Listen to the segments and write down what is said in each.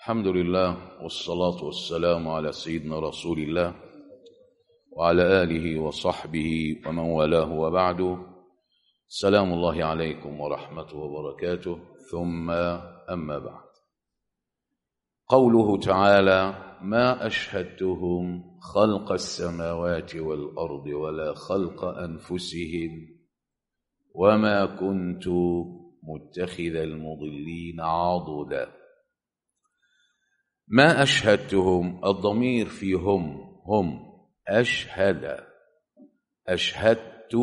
الحمد لله والصلاة والسلام على سيدنا رسول الله وعلى آله وصحبه ومن والاه وبعد سلام الله عليكم ورحمته وبركاته ثم أما بعد قوله تعالى ما أشهدتهم خلق السماوات والأرض ولا خلق أنفسهم وما كنت متخذ المضلين عضدا ما أشهدتهم الضمير في هم هم أشهد أشهدت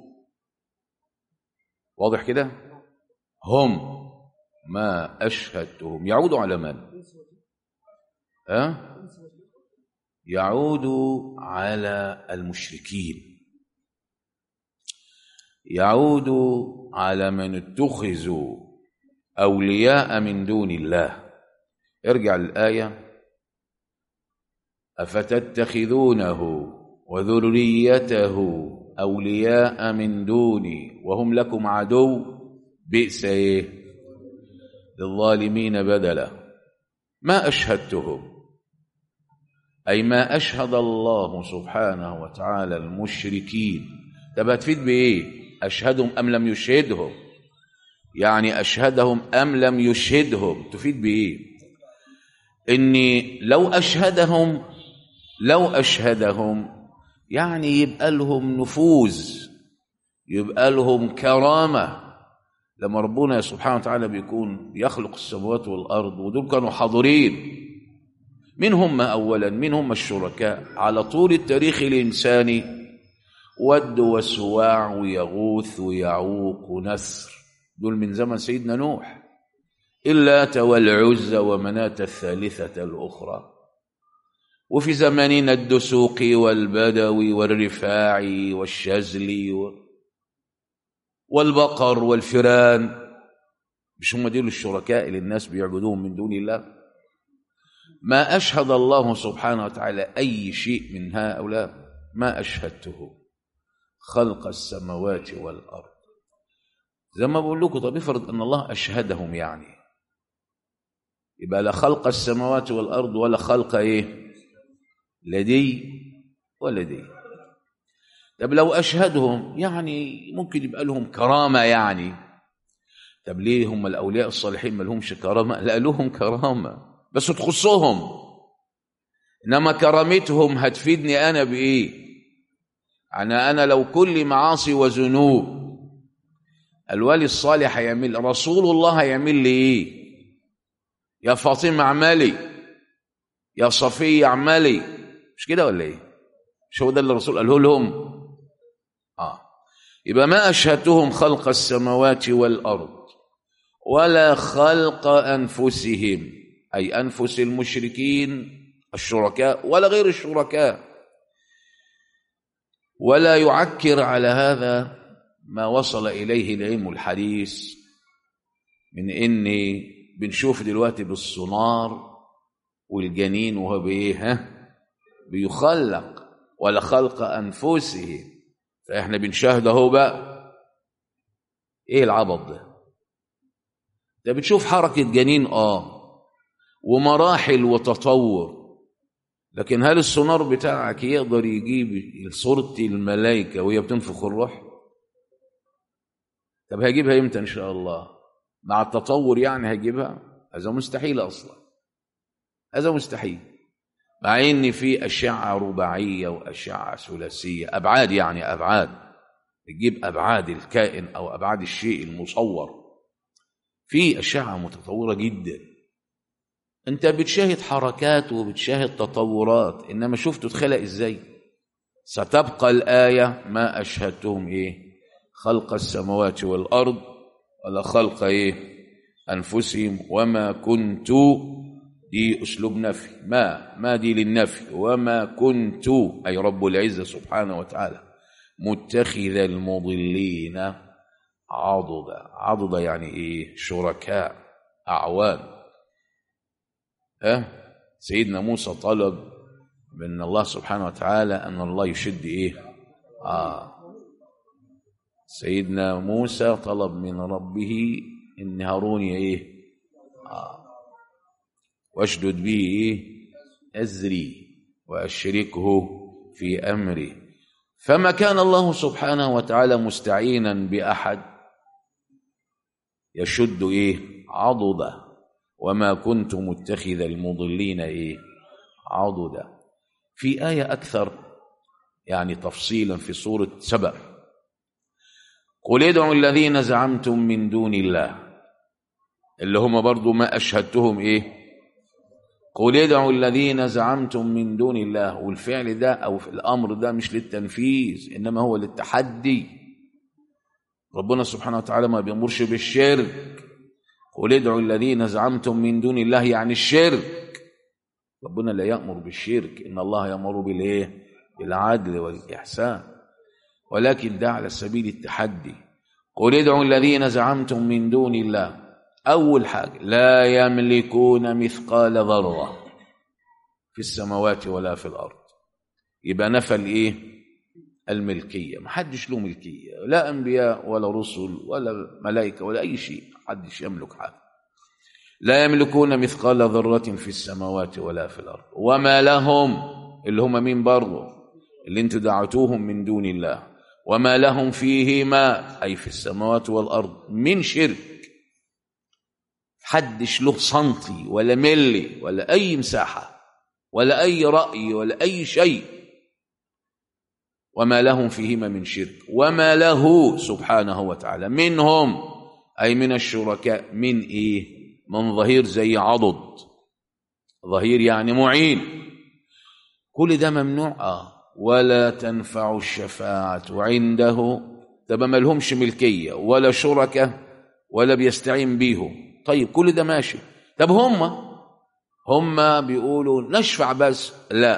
واضح كده هم ما أشهدتهم يعود على من أه؟ يعود على المشركين يعود على من اتخذوا أولياء من دون الله ارجع للآية أفتتخذونه وذريته أولياء من دوني وهم لكم عدو بئس إيه للظالمين بدلا ما أشهدتهم أي ما أشهد الله سبحانه وتعالى المشركين طب هتفيد بإيه أشهدهم أم لم يشهدهم يعني أشهدهم أم لم يشهدهم تفيد بإيه إني لو أشهدهم لو أشهدهم يعني يبقى لهم نفوذ يبقى لهم كرامة لما ربنا سبحانه وتعالى بيكون يخلق السماوات والأرض ودول كانوا حاضرين من هم أولا من هم الشركاء على طول التاريخ الإنساني ود وسواع ويغوث ويعوق ونسر دول من زمن سيدنا نوح إلا والعزى ومناة الثالثة الأخرى وفي زماننا الدسوقي والبدوي والرفاعي والشزلي والبقر والفيران مش هم دول الشركاء اللي الناس بيعبدوهم من دون الله ما أشهد الله سبحانه وتعالى أي شيء من هؤلاء ما أشهدته خلق السماوات والأرض زي ما بقول لكم طب افرض أن الله أشهدهم يعني يبقى لا خلق السماوات والأرض ولا خلق إيه لدي ولا دي طب لو أشهدهم يعني ممكن يبقى لهم كرامة يعني طب ليه هم الأولياء الصالحين ما لهمش كرامة لا لهم كرامة بس تخصهم إنما كرامتهم هتفيدني أنا بإيه أنا أنا لو كل معاصي وذنوب الولي الصالح هيعمل رسول الله هيعمل لي إيه يا فاطمة اعملي يا صفية اعملي مش كده ولا ايه مش هو ده اللي الرسول قاله لهم اه يبقى ما اشهدتهم خلق السماوات والارض ولا خلق انفسهم اي انفس المشركين الشركاء ولا غير الشركاء ولا يعكر على هذا ما وصل اليه العلم الحديث من اني بنشوف دلوقتي بالسونار والجنين وهو بايه ها بيخلق ولا خلق انفسهم فاحنا بنشاهد اهو بقى ايه العبط ده ده بتشوف حركه جنين اه ومراحل وتطور لكن هل السونار بتاعك يقدر يجيب صورة الملائكة وهي بتنفخ الروح طب هيجيبها امتى ان شاء الله مع التطور يعني هيجيبها هذا مستحيل اصلا هذا مستحيل مع ان في اشعه رباعيه واشعه ثلاثيه ابعاد يعني ابعاد تجيب ابعاد الكائن او ابعاد الشيء المصور في اشعه متطوره جدا انت بتشاهد حركات وبتشاهد تطورات انما شفته اتخلق ازاي ستبقى الايه ما اشهدتهم ايه خلق السماوات والارض ولا خلق ايه انفسهم وما كنت دي اسلوب نفي ما ما دي للنفي وما كنت اي رب العزه سبحانه وتعالى متخذ المضلين عضدا عضدا يعني ايه شركاء اعوان أه؟ سيدنا موسى طلب من الله سبحانه وتعالى ان الله يشد ايه آه سيدنا موسى طلب من ربه ان هارون ايه آه. واشدد به إيه؟ أزري وأشركه في أمري فما كان الله سبحانه وتعالى مستعينا بأحد يشد إيه عضده وما كنت متخذ المضلين إيه عضدا في آية أكثر يعني تفصيلا في سورة سبأ قل ادعوا الذين زعمتم من دون الله اللي هم برضو ما أشهدتهم إيه قل ادعوا الذين زعمتم من دون الله والفعل ده أو في الأمر ده مش للتنفيذ إنما هو للتحدي ربنا سبحانه وتعالى ما بيأمرش بالشرك قل ادعوا الذين زعمتم من دون الله يعني الشرك ربنا لا يأمر بالشرك إن الله يأمر بالإيه بالعدل والإحسان ولكن ده على سبيل التحدي قل ادعوا الذين زعمتم من دون الله أول حاجة لا يملكون مثقال ذرة في السماوات ولا في الأرض يبقى نفى الإيه الملكية ما حدش له ملكية لا أنبياء ولا رسل ولا ملائكة ولا أي شيء حدش يملك حاجة لا يملكون مثقال ذرة في السماوات ولا في الأرض وما لهم اللي هم مين برضه اللي انتوا دعوتوهم من دون الله وما لهم فيهما أي في السماوات والأرض من شرك حدش له سنتي ولا ملي ولا أي مساحة ولا أي رأي ولا أي شيء وما لهم فيهما من شرك وما له سبحانه وتعالى منهم أي من الشركاء من إيه من ظهير زي عضد ظهير يعني معين كل ده ممنوع آه ولا تنفع الشفاعة عنده طب ما لهمش ملكية ولا شركة ولا بيستعين بيهم طيب كل ده ماشي طب هم هم بيقولوا نشفع بس لا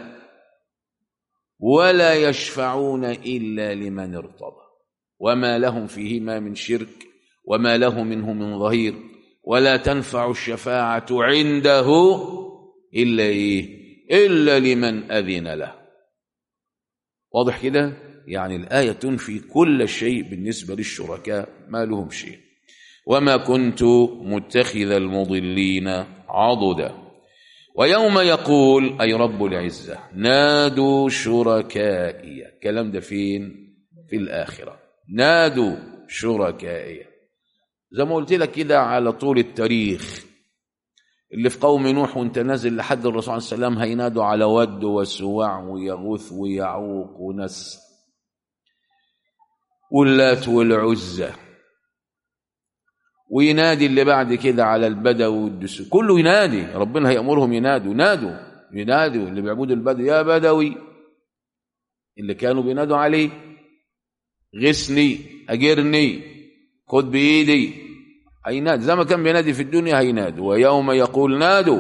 ولا يشفعون إلا لمن ارتضى وما لهم فيهما من شرك وما له منه من ظهير ولا تنفع الشفاعة عنده إلا إيه إلا لمن أذن له واضح كده يعني الآية تنفي كل شيء بالنسبة للشركاء ما لهم شيء وما كنت متخذ المضلين عضدا ويوم يقول أي رب العزة نادوا شركائي الكلام ده فين في الآخرة نادوا شركائي زي ما قلت لك كده على طول التاريخ اللي في قوم نوح وانت نازل لحد الرسول عليه السلام هينادوا على ود وسواع ويغوث ويعوق ونس واللات والعزة وينادي اللي بعد كده على البدو والدسو كله ينادي ربنا هيأمرهم ينادوا نادوا ينادوا اللي بيعبدوا البدو يا بدوي اللي كانوا بينادوا عليه غسني أجرني خد بإيدي هينادي زي ما كان بينادي في الدنيا هينادي ويوم يقول نادوا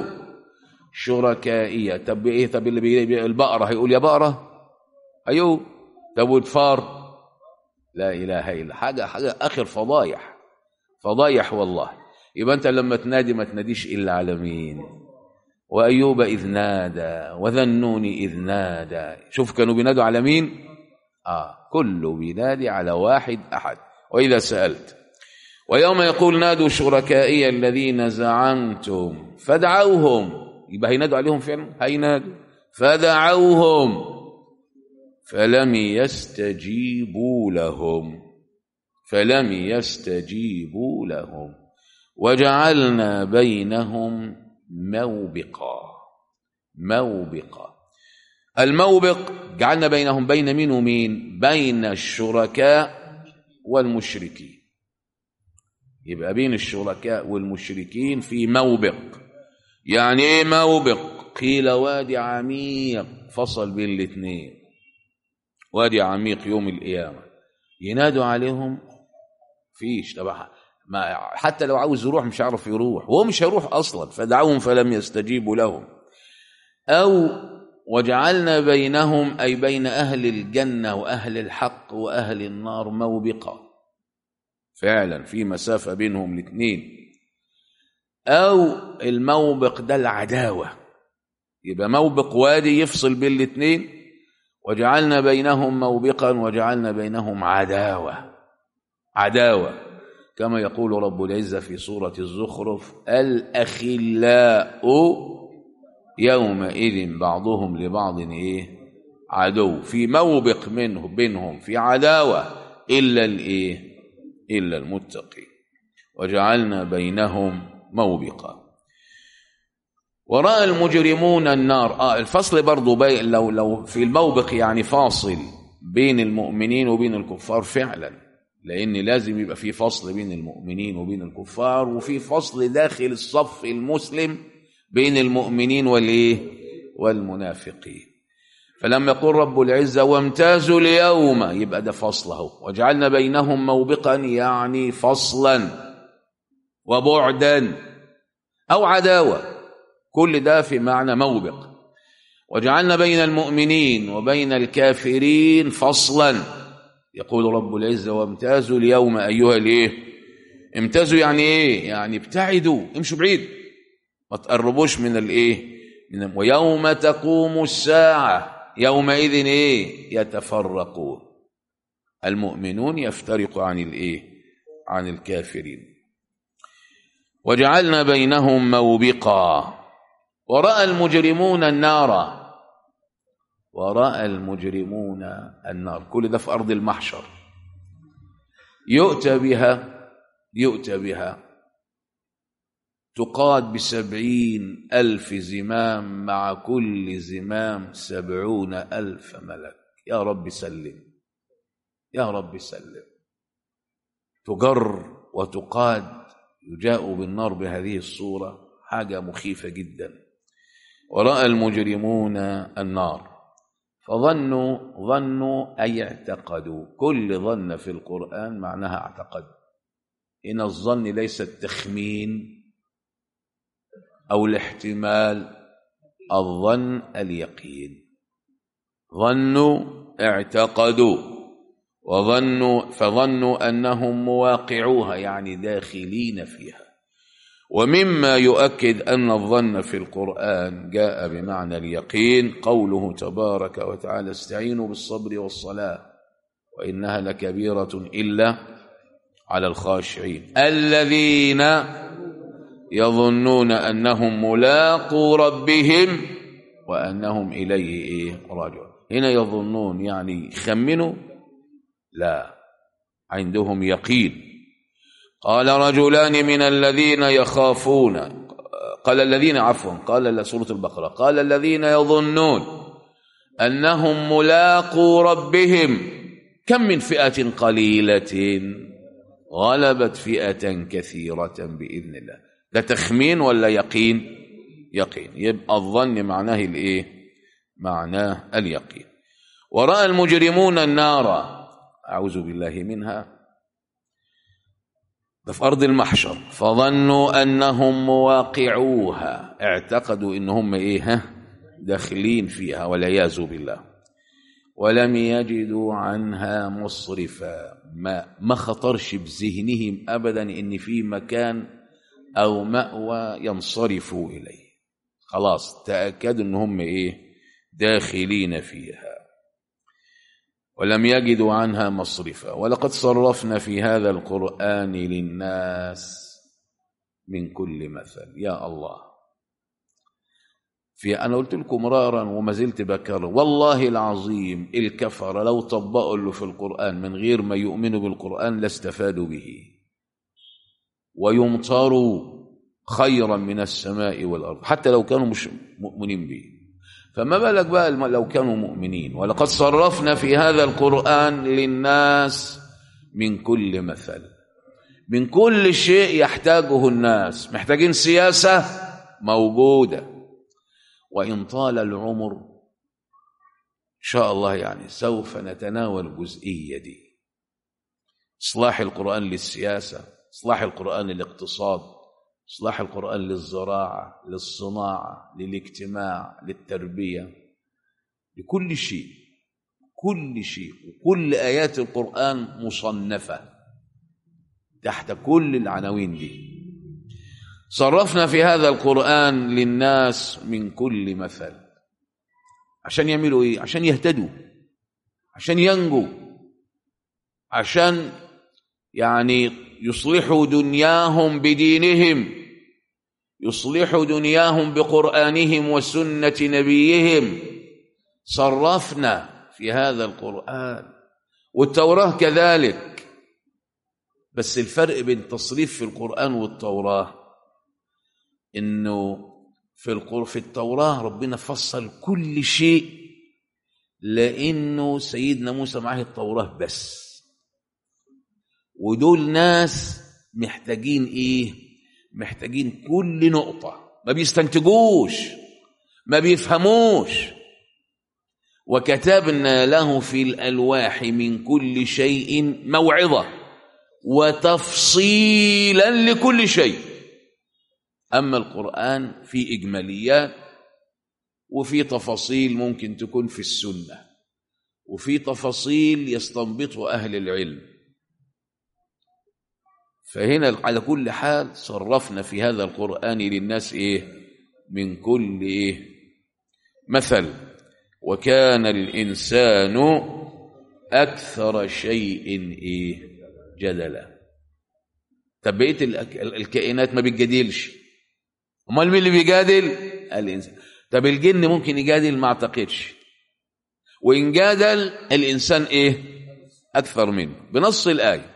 شركائية طب ايه طب اللي بي البقرة هيقول يا بقرة ايوه طب والفار لا اله الا حاجة حاجة اخر فضايح فضايح والله يبقى انت لما تنادي ما تناديش الا على مين وايوب اذ نادى وذنون اذ نادى شوف كانوا بينادوا على مين اه كله بينادي على واحد احد واذا سالت ويوم يقول نادوا شركائي الذين زعمتم فدعوهم يبقى هينادوا عليهم فعلا هينادوا فدعوهم فلم يستجيبوا لهم فلم يستجيبوا لهم وجعلنا بينهم موبقا موبقا الموبق جعلنا بينهم بين مين ومين بين الشركاء والمشركين يبقى بين الشركاء والمشركين في موبق يعني ايه موبق قيل وادي عميق فصل بين الاثنين وادي عميق يوم القيامه ينادوا عليهم فيش طبعا ما حتى لو عاوز يروح مش عارف يروح وهو مش هيروح اصلا فدعوهم فلم يستجيبوا لهم او وجعلنا بينهم اي بين اهل الجنه واهل الحق واهل النار موبقا فعلا في مسافه بينهم الاثنين او الموبق ده العداوه يبقى موبق وادي يفصل بين الاثنين وجعلنا بينهم موبقا وجعلنا بينهم عداوه عداوه كما يقول رب العزه في سوره الزخرف الاخلاء يومئذ بعضهم لبعض ايه عدو في موبق منه بينهم في عداوة إلا الايه إلا المتقين وجعلنا بينهم موبقا ورأى المجرمون النار آه الفصل برضو بي لو لو في الموبق يعني فاصل بين المؤمنين وبين الكفار فعلا لأن لازم يبقى في فصل بين المؤمنين وبين الكفار وفي فصل داخل الصف المسلم بين المؤمنين والايه والمنافقين فلما يقول رب العزة وامتازوا اليوم يبقى ده فصله وجعلنا بينهم موبقا يعني فصلا وبعدا أو عداوة كل ده في معنى موبق وجعلنا بين المؤمنين وبين الكافرين فصلا يقول رب العزة وامتازوا اليوم أيها الايه امتازوا يعني ايه يعني ابتعدوا امشوا بعيد ما تقربوش من الايه من ويوم تقوم الساعة يومئذ ايه يتفرقون المؤمنون يفترق عن الايه عن الكافرين وجعلنا بينهم موبقا ورأى المجرمون النار ورأى المجرمون النار كل ده في أرض المحشر يؤتى بها يؤتى بها تقاد بسبعين ألف زمام مع كل زمام سبعون ألف ملك يا رب سلم يا رب سلم تجر وتقاد يجاء بالنار بهذه الصورة حاجة مخيفة جدا ورأى المجرمون النار فظنوا ظنوا أي اعتقدوا كل ظن في القرآن معناها اعتقد إن الظن ليس التخمين أو الاحتمال الظن اليقين ظنوا اعتقدوا وظنوا فظنوا أنهم مواقعوها يعني داخلين فيها ومما يؤكد أن الظن في القرآن جاء بمعنى اليقين قوله تبارك وتعالى استعينوا بالصبر والصلاة وإنها لكبيرة إلا على الخاشعين الذين يظنون أنهم ملاقو ربهم وأنهم إليه إيه راجعون هنا يظنون يعني يخمنوا لا عندهم يقين قال رجلان من الذين يخافون قال الذين عفوا قال سورة البقرة قال الذين يظنون أنهم ملاقو ربهم كم من فئة قليلة غلبت فئة كثيرة بإذن الله ده تخمين ولا يقين يقين يبقى الظن معناه الايه معناه اليقين ورأى المجرمون النار أعوذ بالله منها ده في أرض المحشر فظنوا أنهم مواقعوها اعتقدوا إنهم إيه ها داخلين فيها والعياذ بالله ولم يجدوا عنها مصرفا ما ما خطرش بذهنهم أبدا إن في مكان أو مأوى ينصرفوا إليه خلاص تأكدوا إن هم إيه داخلين فيها ولم يجدوا عنها مصرفا ولقد صرفنا في هذا القرآن للناس من كل مثل يا الله في أنا قلت لكم مرارا وما زلت بكر والله العظيم الكفر لو طبقوا له في القرآن من غير ما يؤمنوا بالقرآن لاستفادوا به ويمطروا خيرا من السماء والأرض حتى لو كانوا مش مؤمنين به فما بالك بقى لو كانوا مؤمنين ولقد صرفنا في هذا القرآن للناس من كل مثل من كل شيء يحتاجه الناس محتاجين سياسة موجودة وإن طال العمر إن شاء الله يعني سوف نتناول الجزئية دي إصلاح القرآن للسياسة إصلاح القرآن للاقتصاد إصلاح القرآن للزراعة للصناعة للاجتماع للتربية لكل شيء كل شيء وكل آيات القرآن مصنفة تحت كل العناوين دي صرفنا في هذا القرآن للناس من كل مثل عشان يعملوا ايه عشان يهتدوا عشان ينجوا عشان يعني يصلحوا دنياهم بدينهم يصلح دنياهم بقرآنهم وسنة نبيهم صرفنا في هذا القرآن والتوراة كذلك بس الفرق بين تصريف في القرآن والتوراة إنه في القر في التوراة ربنا فصل كل شيء لأنه سيدنا موسى معاه التوراة بس ودول ناس محتاجين إيه محتاجين كل نقطة ما بيستنتجوش ما بيفهموش وكتبنا له في الألواح من كل شيء موعظة وتفصيلا لكل شيء أما القرآن في إجماليات وفي تفاصيل ممكن تكون في السنة وفي تفاصيل يستنبطها أهل العلم فهنا على كل حال صرفنا في هذا القرآن للناس إيه من كل إيه مثل وكان الإنسان أكثر شيء إيه جدلا طب بقية الكائنات ما بتجادلش امال مين اللي بيجادل الانسان طب الجن ممكن يجادل ما اعتقدش وان جادل الانسان ايه اكثر منه بنص الايه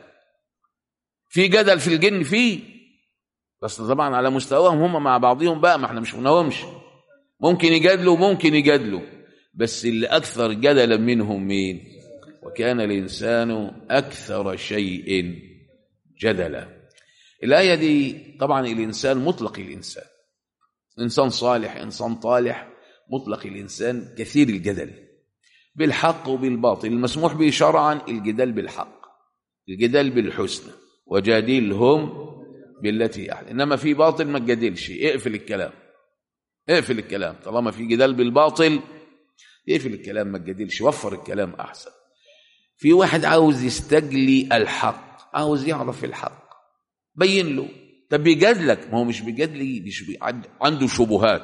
في جدل في الجن فيه بس طبعا على مستواهم هم مع بعضهم بقى ما احنا مش منهمش ممكن يجادلوا ممكن يجادلوا بس اللي اكثر جدلا منهم مين وكان الانسان اكثر شيء جدلا الايه دي طبعا الانسان مطلق الانسان إنسان صالح إنسان طالح مطلق الإنسان كثير الجدل بالحق وبالباطل المسموح به شرعا الجدال بالحق الجدال بالحسنى وجادلهم بالتي أحسن إنما في باطل ما تجادلش اقفل الكلام اقفل الكلام طالما في جدال بالباطل اقفل الكلام ما تجادلش وفر الكلام أحسن في واحد عاوز يستجلي الحق عاوز يعرف الحق بين له طب بيجادلك ما هو مش بيجادلي مش بي... عنده شبهات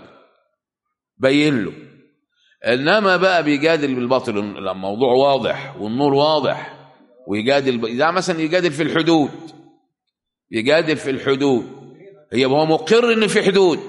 بين له انما بقى بيجادل بالباطل الموضوع واضح والنور واضح ويجادل اذا مثلا يجادل في الحدود يجادل في الحدود هي هو مقر ان في حدود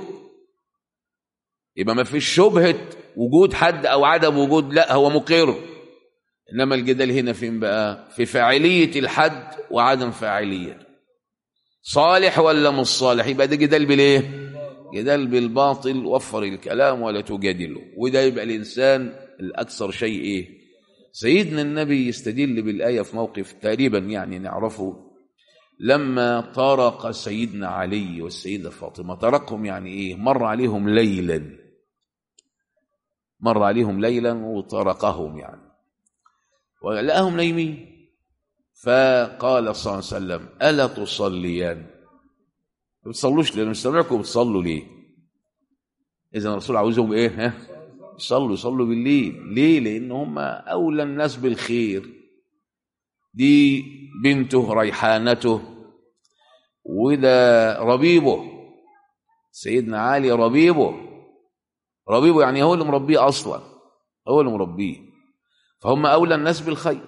يبقى ما فيش شبهه وجود حد او عدم وجود لا هو مقر انما الجدال هنا فين بقى في فاعليه الحد وعدم فاعليته صالح ولا مش صالح يبقى ده جدال بالايه جدال بالباطل وفر الكلام ولا تجادله وده يبقى الانسان الاكثر شيء ايه سيدنا النبي يستدل بالايه في موقف تقريبا يعني نعرفه لما طرق سيدنا علي والسيده فاطمه طرقهم يعني ايه مر عليهم ليلا مر عليهم ليلا وطرقهم يعني ولقاهم نايمين فقال صلى الله عليه وسلم ألا تصليان ما بتصلوش ليه مش سامعكم بتصلوا ليه إذا الرسول عاوزهم إيه ها يصلوا يصلوا بالليل ليه لأن هم أولى الناس بالخير دي بنته ريحانته وده ربيبه سيدنا علي ربيبه ربيبه يعني هو اللي مربيه أصلا هو اللي مربيه فهم أولى الناس بالخير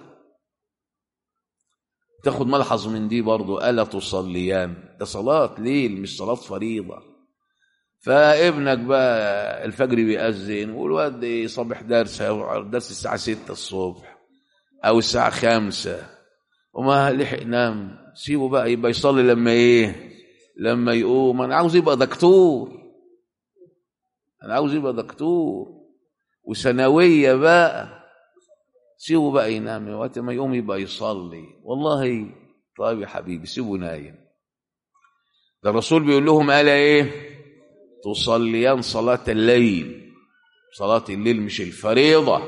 تاخد ملحظ من دي برضو ألا تصليان ده صلاة ليل مش صلاة فريضة فابنك بقى الفجر بيأذن والواد يصبح درس درس الساعة ستة الصبح أو الساعة خمسة وما لحق نام سيبه بقى يبقى يصلي لما إيه لما يقوم أنا عاوز يبقى دكتور أنا عاوز يبقى دكتور وثانوية بقى سيبه بقى ينام وقت ما يقوم يبقى يصلي والله طيب يا حبيبي سيبه نايم ده الرسول بيقول لهم قال ايه تصليان صلاة الليل صلاة الليل مش الفريضة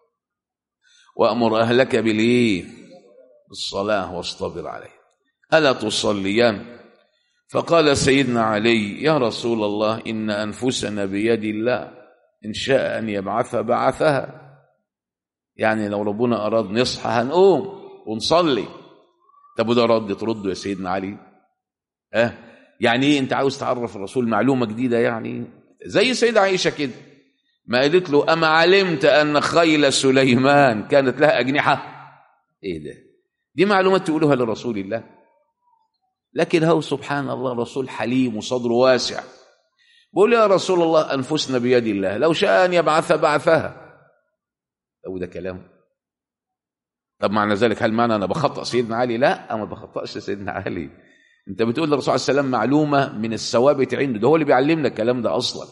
وأمر أهلك بالإيه بالصلاة واصطبر عليه ألا تصليان فقال سيدنا علي يا رسول الله إن أنفسنا بيد الله إن شاء أن يبعث بعثها يعني لو ربنا أراد نصحى هنقوم ونصلي طب وده رد ترده يا سيدنا علي اه يعني ايه انت عاوز تعرف الرسول معلومه جديده يعني زي السيده عائشه كده ما قالت له اما علمت ان خيل سليمان كانت لها اجنحه ايه ده دي معلومات تقولوها لرسول الله لكن هو سبحان الله رسول حليم وصدره واسع بقول يا رسول الله أنفسنا بيد الله لو شاء أن يبعث بعثها أو ده كلام طب معنى ذلك هل معنى أنا بخطأ سيدنا علي لا ما بخطأش سيدنا علي أنت بتقول للرسول عليه السلام معلومة من الثوابت عنده ده هو اللي بيعلمنا الكلام ده أصلا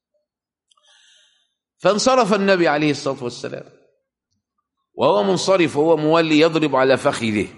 فانصرف النبي عليه الصلاة والسلام وهو منصرف وهو مولي يضرب على فخذه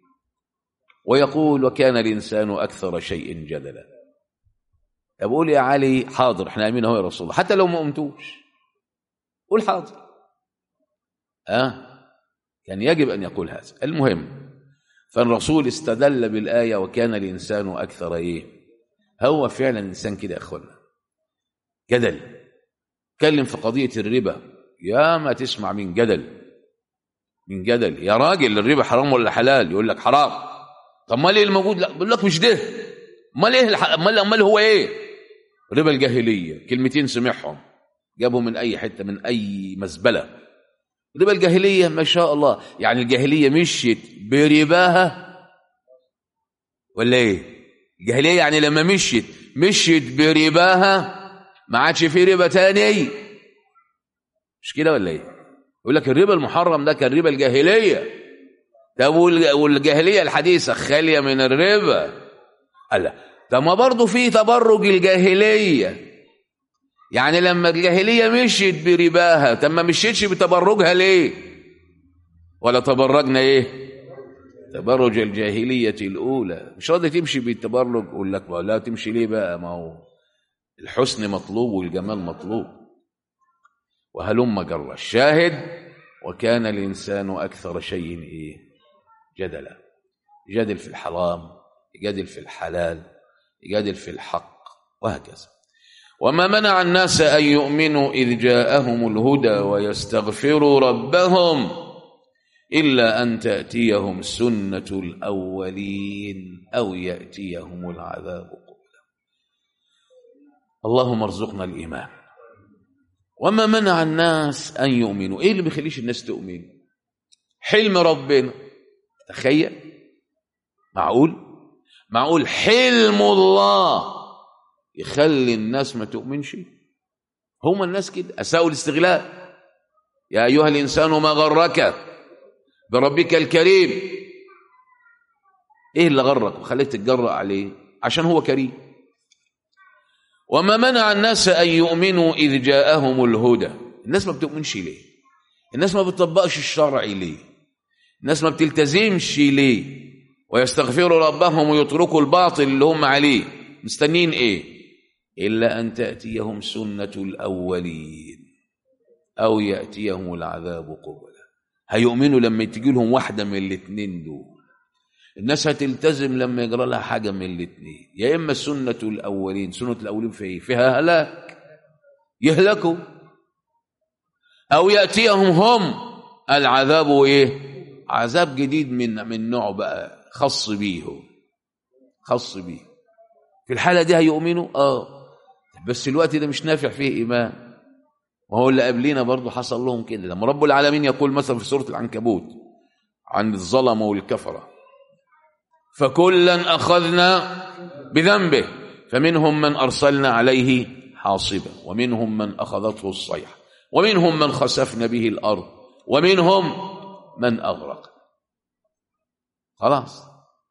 ويقول وكان الإنسان أكثر شيء جدلا أقول يا علي حاضر احنا امين اهو يا رسول الله حتى لو ما قمتوش قول حاضر أه كان يجب أن يقول هذا المهم فالرسول استدل بالآية وكان الإنسان أكثر إيه هو فعلا الإنسان كده يا أخوانا جدل تكلم في قضية الربا يا ما تسمع من جدل من جدل يا راجل الربا حرام ولا حلال يقول لك حرام طب ما ليه الموجود لا بيقول لك مش ده امال ايه الح... امال امال هو ايه ربا الجاهليه كلمتين سمعهم جابوا من اي حته من اي مزبله ربا الجاهليه ما شاء الله يعني الجاهليه مشيت برباها ولا ايه الجاهليه يعني لما مشيت مشيت برباها ما عادش في ربا تاني مش كده ولا ايه يقول لك الربا المحرم ده كان ربا الجاهليه طب والجاهليه الحديثه خاليه من الربا قال طب ما برضه في تبرج الجاهليه يعني لما الجاهليه مشيت برباها طب ما مشيتش بتبرجها ليه ولا تبرجنا ايه تبرج الجاهليه الاولى مش راضي تمشي بالتبرج يقول لك لا تمشي ليه بقى ما هو الحسن مطلوب والجمال مطلوب وهلم جر الشاهد وكان الإنسان أكثر شيء إيه جدلا يجادل في الحرام يجادل في الحلال يجادل في الحق وهكذا وما منع الناس أن يؤمنوا إذ جاءهم الهدى ويستغفروا ربهم إلا أن تأتيهم سنة الأولين أو يأتيهم العذاب قبلا اللهم ارزقنا الإيمان وما منع الناس أن يؤمنوا إيه اللي بيخليش الناس تؤمن حلم ربنا تخيل معقول معقول حلم الله يخلي الناس ما تؤمنش هم الناس كده أساءوا الاستغلال يا أيها الإنسان ما غرك بربك الكريم إيه اللي غرك وخليك تتجرأ عليه عشان هو كريم وما منع الناس أن يؤمنوا إذ جاءهم الهدى الناس ما بتؤمنش ليه الناس ما بتطبقش الشرع ليه الناس ما بتلتزمش ليه ويستغفروا ربهم ويتركوا الباطل اللي هم عليه مستنين ايه إلا أن تأتيهم سنة الأولين أو يأتيهم العذاب قبلا هيؤمنوا لما تجي لهم واحدة من الاثنين دول الناس هتلتزم لما يجرى لها حاجة من الاثنين يا إما سنة الأولين سنة الأولين في إيه؟ فيها هلاك يهلكوا أو يأتيهم هم العذاب إيه عذاب جديد من من نوع بقى خاص بيهم خاص بيه في الحالة دي هيؤمنوا آه بس الوقت ده مش نافع فيه إيمان وهو اللي قبلنا برضه حصل لهم كده لما رب العالمين يقول مثلا في سورة العنكبوت عن الظلمة والكفرة فكلا أخذنا بذنبه فمنهم من أرسلنا عليه حاصبا ومنهم من أخذته الصيحة ومنهم من خسفنا به الأرض ومنهم من أغرق خلاص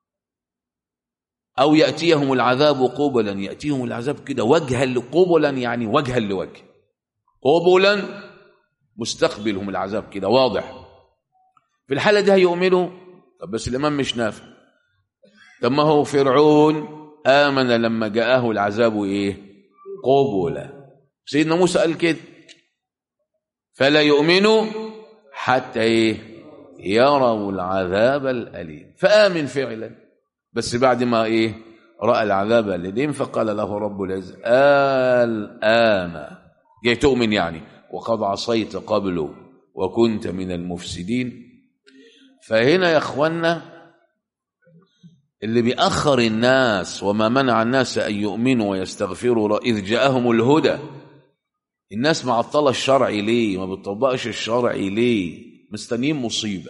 أو يأتيهم العذاب قبلا يأتيهم العذاب كده وجها قبلا يعني وجها لوجه قبلا مستقبلهم العذاب كده واضح في الحالة دي هيؤمنوا طب بس الإمام مش نافع طب ما هو فرعون آمن لما جاءه العذاب إيه قبلا سيدنا موسى قال كده فلا يؤمنوا حتى إيه يروا العذاب الأليم فآمن فعلا بس بعد ما إيه رأى العذاب الأليم فقال له رب العزة الآن جاي تؤمن يعني وقد عصيت قبله وكنت من المفسدين فهنا يا اخوانا اللي بيأخر الناس وما منع الناس أن يؤمنوا ويستغفروا إذ جاءهم الهدى الناس معطلة الشرع ليه ما بتطبقش الشرع ليه مستنيين مصيبة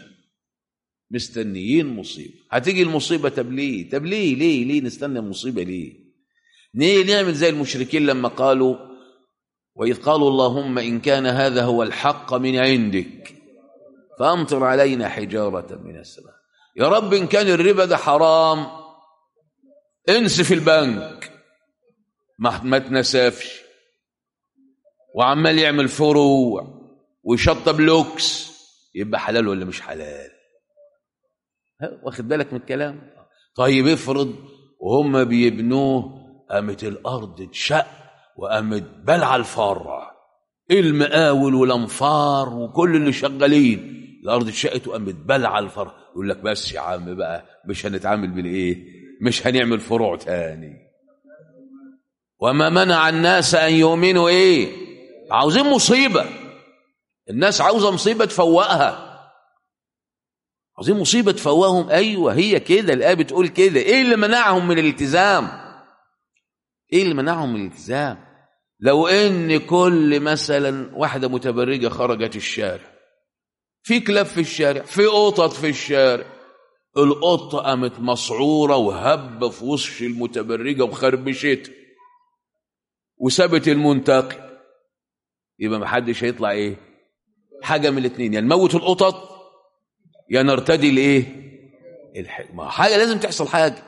مستنيين مصيبة هتيجي المصيبة طب ليه طب ليه ليه ليه نستنى المصيبة ليه ليه نعمل زي المشركين لما قالوا وإذ قالوا اللهم إن كان هذا هو الحق من عندك فأمطر علينا حجارة من السماء يا رب إن كان الربا ده حرام انسف البنك ما, ما تنسفش وعمال يعمل فروع ويشطب لوكس يبقى حلال ولا مش حلال ها، واخد بالك من الكلام طيب افرض وهم بيبنوه قامت الارض اتشق وقامت بلع الفرع المقاول والانفار وكل اللي شغالين الارض اتشقت وقامت بلع الفرع يقول لك بس يا عم بقى مش هنتعامل بالايه مش هنعمل فروع تاني وما منع الناس ان يؤمنوا ايه عاوزين مصيبه الناس عاوزه مصيبه تفوقها عاوزين مصيبه تفوقهم ايوه هي كده الايه بتقول كده ايه اللي منعهم من الالتزام ايه اللي منعهم من الالتزام لو ان كل مثلا واحده متبرجه خرجت الشارع في كلاب في الشارع في قطط في الشارع القطه قامت مسعوره وهبه في وش المتبرجه وخربشتها وسابت المنتقي يبقى ما حدش هيطلع ايه حاجه من الاثنين يا يعني نموت القطط يا نرتدي الايه الحكمه حاجه لازم تحصل حاجه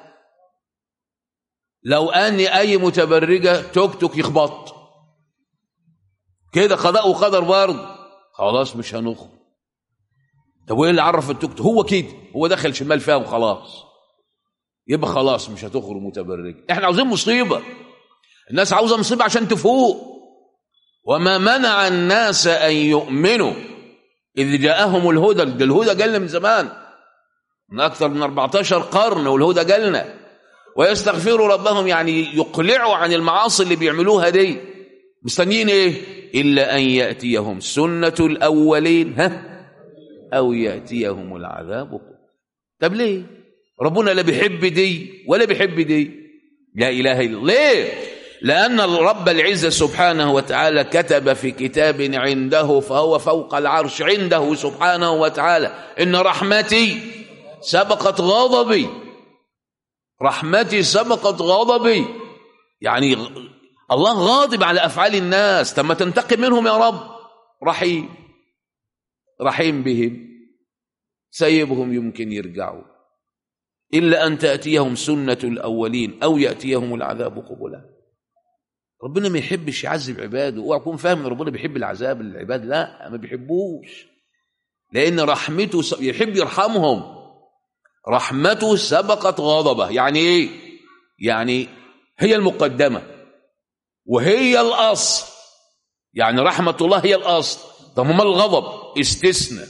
لو ان اي متبرجه توك توك يخبط كده قضاء وقدر برضه خلاص مش هنخرج طب وايه اللي عرف التوك توك هو كده هو دخل شمال فيها وخلاص يبقى خلاص مش هتخرج متبرج احنا عاوزين مصيبه الناس عاوزه مصيبه عشان تفوق وما منع الناس ان يؤمنوا اذ جاءهم الهدى ده الهدى جالنا من زمان من اكثر من 14 قرن والهدى جالنا ويستغفروا ربهم يعني يقلعوا عن المعاصي اللي بيعملوها دي مستنيين ايه الا ان ياتيهم سنه الاولين ها او ياتيهم العذاب طب ليه ربنا لا بيحب دي ولا بيحب دي لا اله الا الله ليه لان رب العزه سبحانه وتعالى كتب في كتاب عنده فهو فوق العرش عنده سبحانه وتعالى ان رحمتي سبقت غضبي رحمتي سبقت غضبي يعني الله غاضب على افعال الناس طب ما تنتقم منهم يا رب رحيم رحيم بهم سيبهم يمكن يرجعوا إلا أن تأتيهم سنة الأولين أو يأتيهم العذاب قبلا ربنا ما يحبش يعذب عباده اوعى تكون فاهم ان ربنا بيحب العذاب للعباد لا ما بيحبوش لأن رحمته س... يحب يرحمهم رحمته سبقت غضبه يعني ايه يعني هي المقدمة وهي الأصل يعني رحمة الله هي الأصل طب ما الغضب استثنى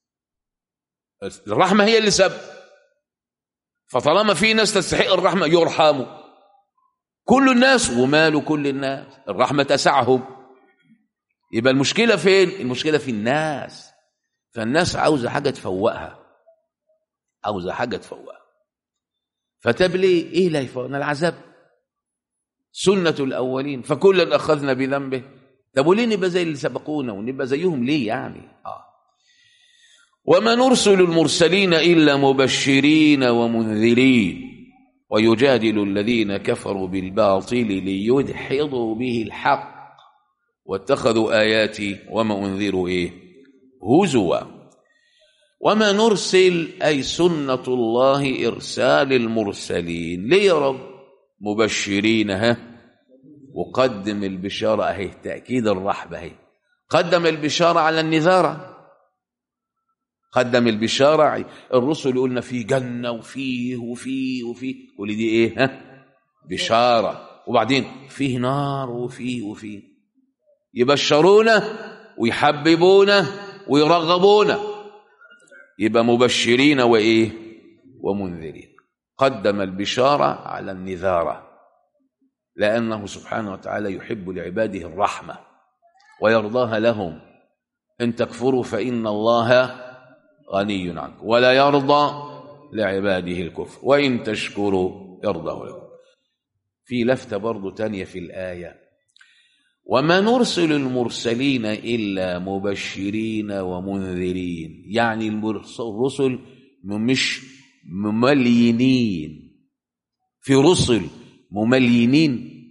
الرحمة هي اللي سبب فطالما في ناس تستحق الرحمة يرحموا كل الناس ومال كل الناس الرحمة تسعهم يبقى المشكلة فين المشكلة في الناس فالناس عاوزة حاجة تفوقها عاوزة حاجة تفوقها فتبلي ايه لا يفوقنا العذاب سنة الأولين فكلا أخذنا بذنبه طب وليه نبقى زي اللي سبقونا ونبقى زيهم ليه يعني آه. وما نرسل المرسلين إلا مبشرين ومنذرين ويجادل الذين كفروا بالباطل ليدحضوا به الحق واتخذوا آياتي وما أنذروا إيه هزوا وما نرسل أي سنة الله إرسال المرسلين ليه يا رب مبشرين ها وقدم البشارة أهي تأكيد الرحبة أهي قدم البشارة على النذارة قدم البشارة الرسل قلنا في جنة وفيه وفيه وفيه قولي دي ايه ها بشارة وبعدين فيه نار وفيه وفيه يبشرونا ويحببونا ويرغبونا يبقى مبشرين وايه ومنذرين قدم البشارة على النذارة لأنه سبحانه وتعالى يحب لعباده الرحمة ويرضاها لهم إن تكفروا فإن الله غني عنك ولا يرضى لعباده الكفر وإن تشكروا يرضى لكم في لفتة برضو تانية في الآية وما نرسل المرسلين إلا مبشرين ومنذرين يعني الرسل مش مملينين في رسل مملينين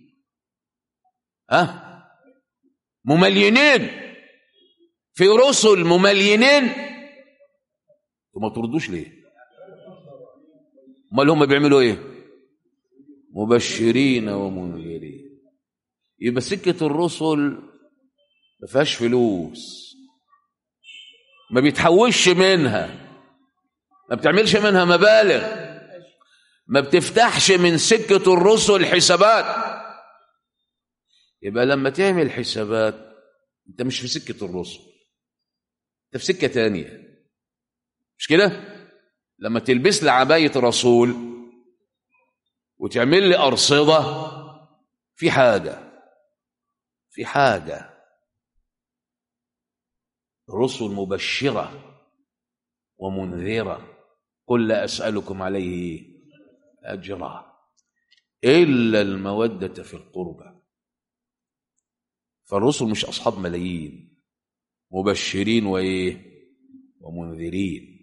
ها مملينين في رسل مملينين وما تردوش ليه امال هم بيعملوا ايه مبشرين ومنذرين يبقى سكه الرسل ما فيهاش فلوس ما بيتحوش منها ما بتعملش منها مبالغ ما بتفتحش من سكة الرسل حسابات يبقى لما تعمل حسابات انت مش في سكة الرسل انت في سكة تانية مش كده لما تلبس لي عباية رسول وتعمل لي أرصدة في حاجة في حاجة رسل مبشرة ومنذرة قل لا أسألكم عليه أجرا إلا المودة في القربى فالرسل مش أصحاب ملايين مبشرين وإيه ومنذرين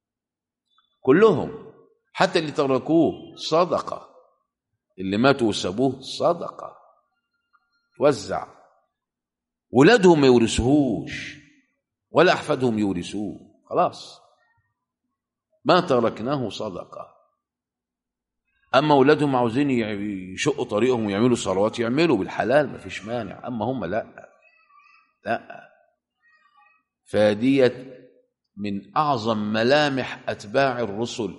كلهم حتى اللي تركوه صدقة اللي ماتوا وسابوه صدقة توزع ولادهم ما يورثوهوش ولا أحفادهم يورثوه خلاص ما تركناه صدقة أما أولادهم عاوزين يشقوا طريقهم ويعملوا ثروات يعملوا بالحلال ما فيش مانع أما هم لا لا فديت من أعظم ملامح أتباع الرسل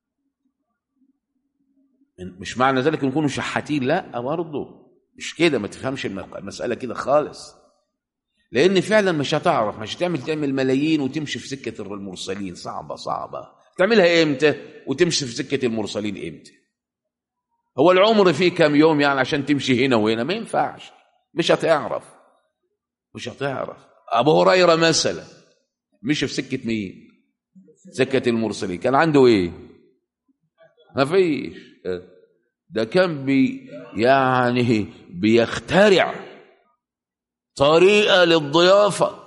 مش معنى ذلك نكونوا شحاتين لا برضه مش كده ما تفهمش المسألة كده خالص لأن فعلا مش هتعرف مش هتعمل تعمل ملايين وتمشي في سكة المرسلين صعبة صعبة تعملها إمتى وتمشي في سكة المرسلين إمتى هو العمر فيه كام يوم يعني عشان تمشي هنا وهنا ما ينفعش مش هتعرف مش هتعرف أبو هريرة مثلا مشي في سكة مين سكة المرسلين كان عنده إيه ما فيش ده كان بي يعني بيخترع طريقة للضيافة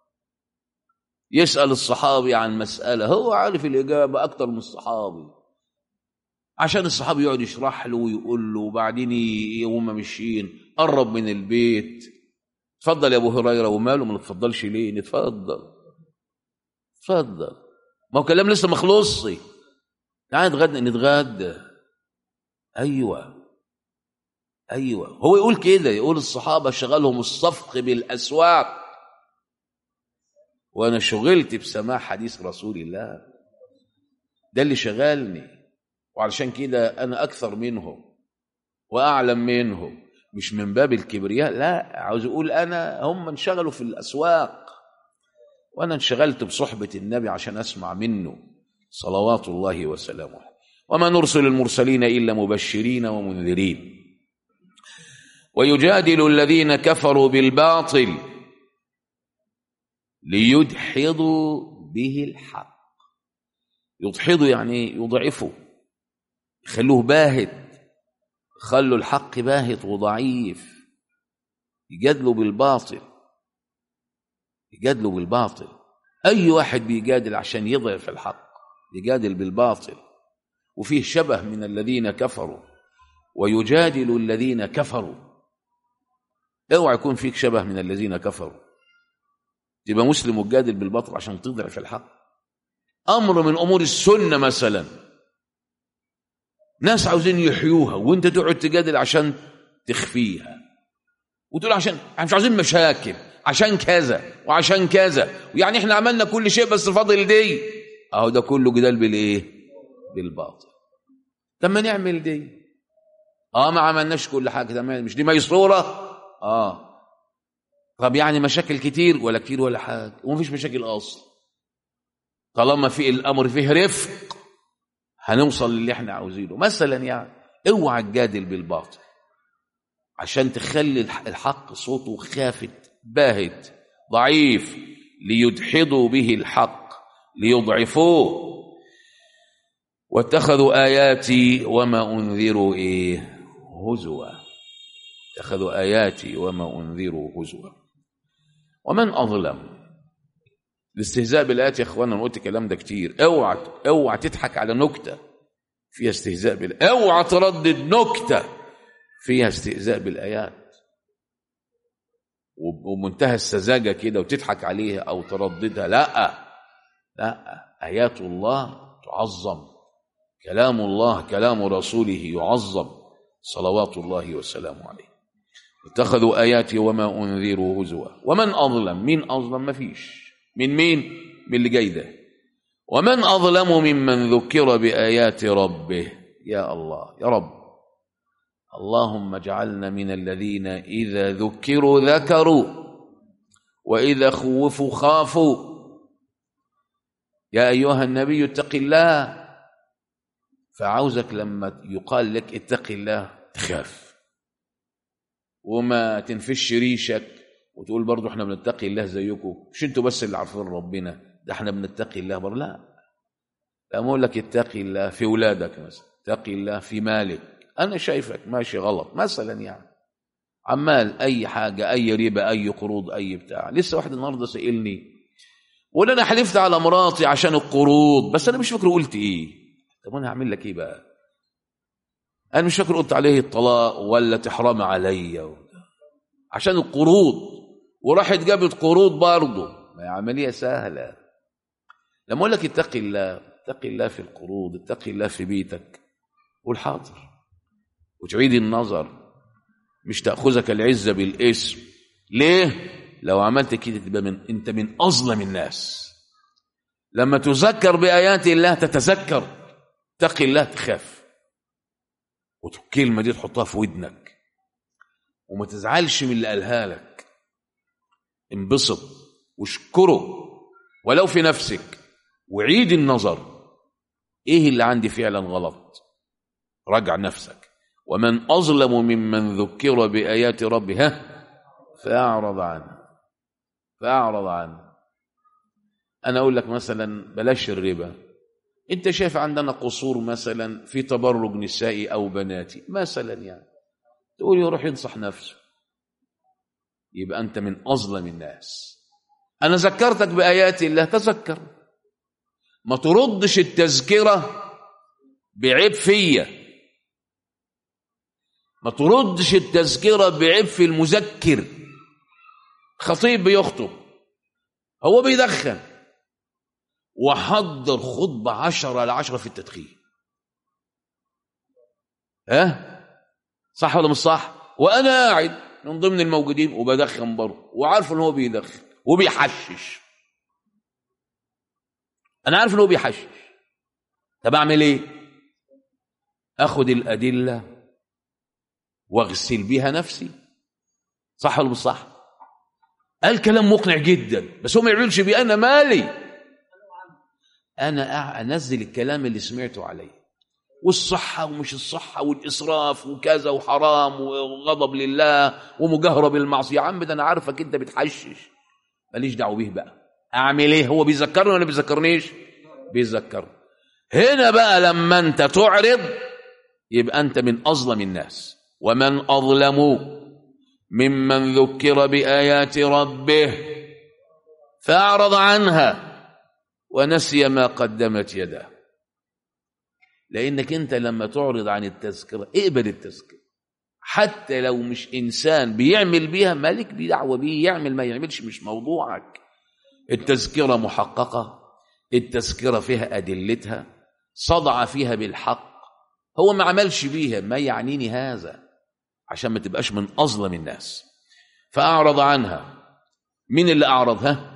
يسأل الصحابي عن مسألة هو عارف الإجابة أكتر من الصحابي عشان الصحابي يقعد يشرح له ويقول له وبعدين هم ماشيين قرب من البيت اتفضل يا ابو هريره وماله ما نتفضلش ليه نتفضل اتفضل ما هو كلام لسه ما خلصش تعال نتغدى نتغدى ايوه ايوه هو يقول كده يقول الصحابه شغلهم الصفق بالاسواق وانا شغلت بسماع حديث رسول الله ده اللي شغلني وعلشان كده انا اكثر منهم واعلم منهم مش من باب الكبرياء لا عاوز اقول انا هم انشغلوا في الاسواق وانا انشغلت بصحبه النبي عشان اسمع منه صلوات الله وسلامه وما نرسل المرسلين الا مبشرين ومنذرين ويجادل الذين كفروا بالباطل ليدحضوا به الحق يدحضوا يعني يضعفوا يخلوه باهت خلوا الحق باهت وضعيف يجادلوا بالباطل يجادلوا بالباطل اي واحد بيجادل عشان يضعف الحق يجادل بالباطل وفيه شبه من الذين كفروا ويجادل الذين كفروا اوعى يكون فيك شبه من الذين كفروا تبقى مسلم وتجادل بالباطل عشان تضعف الحق امر من امور السنه مثلا ناس عاوزين يحيوها وانت تقعد تجادل عشان تخفيها وتقول عشان مش عاوزين مشاكل عشان كذا وعشان كذا يعني احنا عملنا كل شيء بس فاضل دي اهو ده كله جدال بالايه بالباطل طب ما نعمل دي اه ما عملناش كل حاجه تمام مش دي ميسوره اه طب يعني مشاكل كتير ولا كتير ولا حاجه ومفيش مشاكل اصلا طالما في الامر فيه رفق هنوصل للي احنا عاوزينه مثلا يعني اوعى تجادل بالباطل عشان تخلي الحق صوته خافت باهت ضعيف ليدحضوا به الحق ليضعفوه واتخذوا آياتي وما أنذروا إيه هزوا اتخذوا آياتي وما أنذروا هزوا ومن أظلم الاستهزاء بالآيات يا اخوانا انا قلت الكلام ده كتير اوعى اوعى تضحك على نكته فيها استهزاء بالآيات اوعى تردد نكته فيها استهزاء بالآيات ومنتهى السذاجة كده وتضحك عليها أو ترددها لا لا آيات الله تعظم كلام الله كلام رسوله يعظم صلوات الله وسلامه عليه اتخذوا آياتي وما أنذروا هزوا ومن أظلم مين أظلم ما فيش من مين من اللي جاي ده ومن أظلم ممن ذكر بآيات ربه يا الله يا رب اللهم اجعلنا من الذين إذا ذكروا ذكروا وإذا خوفوا خافوا يا أيها النبي اتق الله فعاوزك لما يقال لك اتق الله تخاف وما تنفش ريشك وتقول برضو احنا بنتقي الله زيكم مش انتوا بس اللي عارفين ربنا ده احنا بنتقي الله بر لا لا اقول لك اتقي الله في ولادك مثلا اتقي الله في مالك انا شايفك ماشي غلط مثلا يعني عمال اي حاجه اي ربا اي قروض اي بتاع لسه واحد النهارده سالني ولا انا حلفت على مراتي عشان القروض بس انا مش فاكر قلت ايه طب انا هعمل لك ايه بقى انا مش فاكر قلت عليه الطلاق ولا تحرم عليا عشان القروض وراحت جابت قروض برضه ما هي عمليه سهله لما اقول لك اتقي الله اتقي الله في القروض اتقي الله في بيتك قول حاضر وتعيد النظر مش تاخذك العزه بالاسم ليه لو عملت كده تبقى من انت من اظلم الناس لما تذكر بايات الله تتذكر اتقي الله تخاف والكلمه دي تحطها في ودنك وما تزعلش من اللي قالها لك انبسط واشكره ولو في نفسك وعيد النظر ايه اللي عندي فعلا غلط راجع نفسك ومن اظلم ممن ذكر بايات ربه ها فاعرض عنه فاعرض عنه انا اقول لك مثلا بلاش الربا انت شايف عندنا قصور مثلا في تبرج نسائي او بناتي مثلا يعني تقول يروح ينصح نفسه يبقى انت من اظلم الناس انا ذكرتك بايات الله تذكر ما تردش التذكره بعيب فيا ما تردش التذكره بعيب في المذكر خطيب بيخطب هو بيدخن وحضر خطبة عشرة على عشرة في التدخين ها صح ولا مش صح وأنا قاعد من ضمن الموجودين وبدخن برضه وعارف ان هو بيدخن وبيحشش انا عارف ان هو بيحشش طب اعمل ايه اخد الادله واغسل بيها نفسي صح ولا مش صح قال كلام مقنع جدا بس هو ما يعملش بيه انا مالي انا انزل الكلام اللي سمعته عليه والصحة ومش الصحة والإسراف وكذا وحرام وغضب لله ومجاهرة بالمعصية يا عم ده أنا عارفك أنت بتحشش ماليش دعوة بيه بقى أعمل إيه هو بيذكرني ولا بيذكرنيش بيذكرني هنا بقى لما أنت تعرض يبقى أنت من أظلم الناس ومن أظلم ممن ذكر بآيات ربه فأعرض عنها ونسي ما قدمت يداه لانك انت لما تعرض عن التذكره اقبل التذكره حتى لو مش انسان بيعمل بيها مالك دي دعوه بيه يعمل ما يعملش مش موضوعك التذكره محققه التذكره فيها ادلتها صدع فيها بالحق هو ما عملش بيها ما يعنيني هذا عشان ما تبقاش من اظلم الناس فاعرض عنها مين اللي اعرضها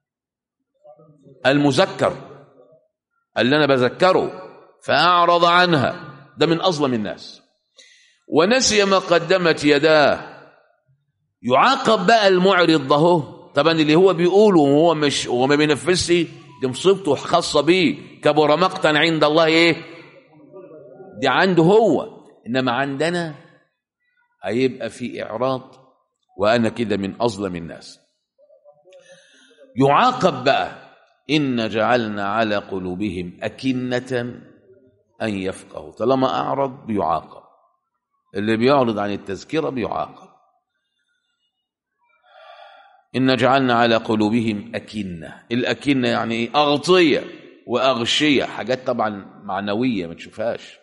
المذكر اللي انا بذكره فأعرض عنها ده من أظلم الناس ونسي ما قدمت يداه يعاقب بقى المعرض ده طبعا اللي هو بيقوله وهو مش هو ما بينفذش دي مصيبته خاصه بيه كبر مقتا عند الله ايه دي عنده هو انما عندنا هيبقى في اعراض وانا كده من اظلم الناس يعاقب بقى ان جعلنا على قلوبهم اكنه أن يفقهوا طالما أعرض بيعاقب اللي بيعرض عن التذكرة بيعاقب إن جعلنا على قلوبهم أكنة الأكنة يعني إيه أغطية وأغشية حاجات طبعا معنوية ما تشوفهاش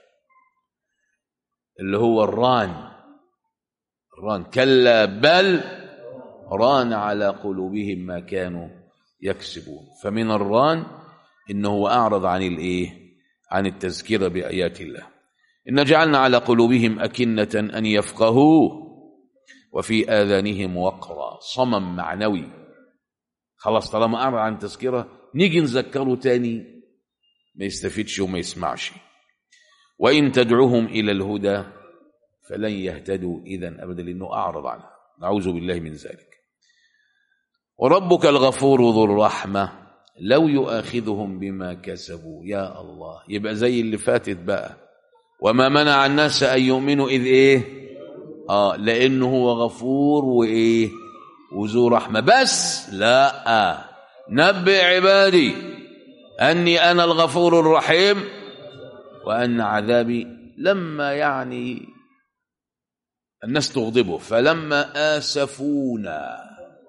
اللي هو الران الران كلا بل ران على قلوبهم ما كانوا يكسبون فمن الران انه اعرض عن الايه عن التذكره بايات الله ان جعلنا على قلوبهم اكنه ان يفقهوه وفي اذانهم وقرا صمم معنوي خلاص طالما اعرض عن تذكره نيجي نذكره تاني ما يستفيدش وما يسمعش وان تدعوهم الى الهدى فلن يهتدوا اذا ابدا لانه اعرض عنها نعوذ بالله من ذلك وربك الغفور ذو الرحمه لو يؤاخذهم بما كسبوا يا الله يبقى زي اللي فاتت بقى وما منع الناس ان يؤمنوا اذ ايه اه لانه هو غفور وايه وذو رحمه بس لا نبئ عبادي اني انا الغفور الرحيم وان عذابي لما يعني الناس تغضبه فلما اسفونا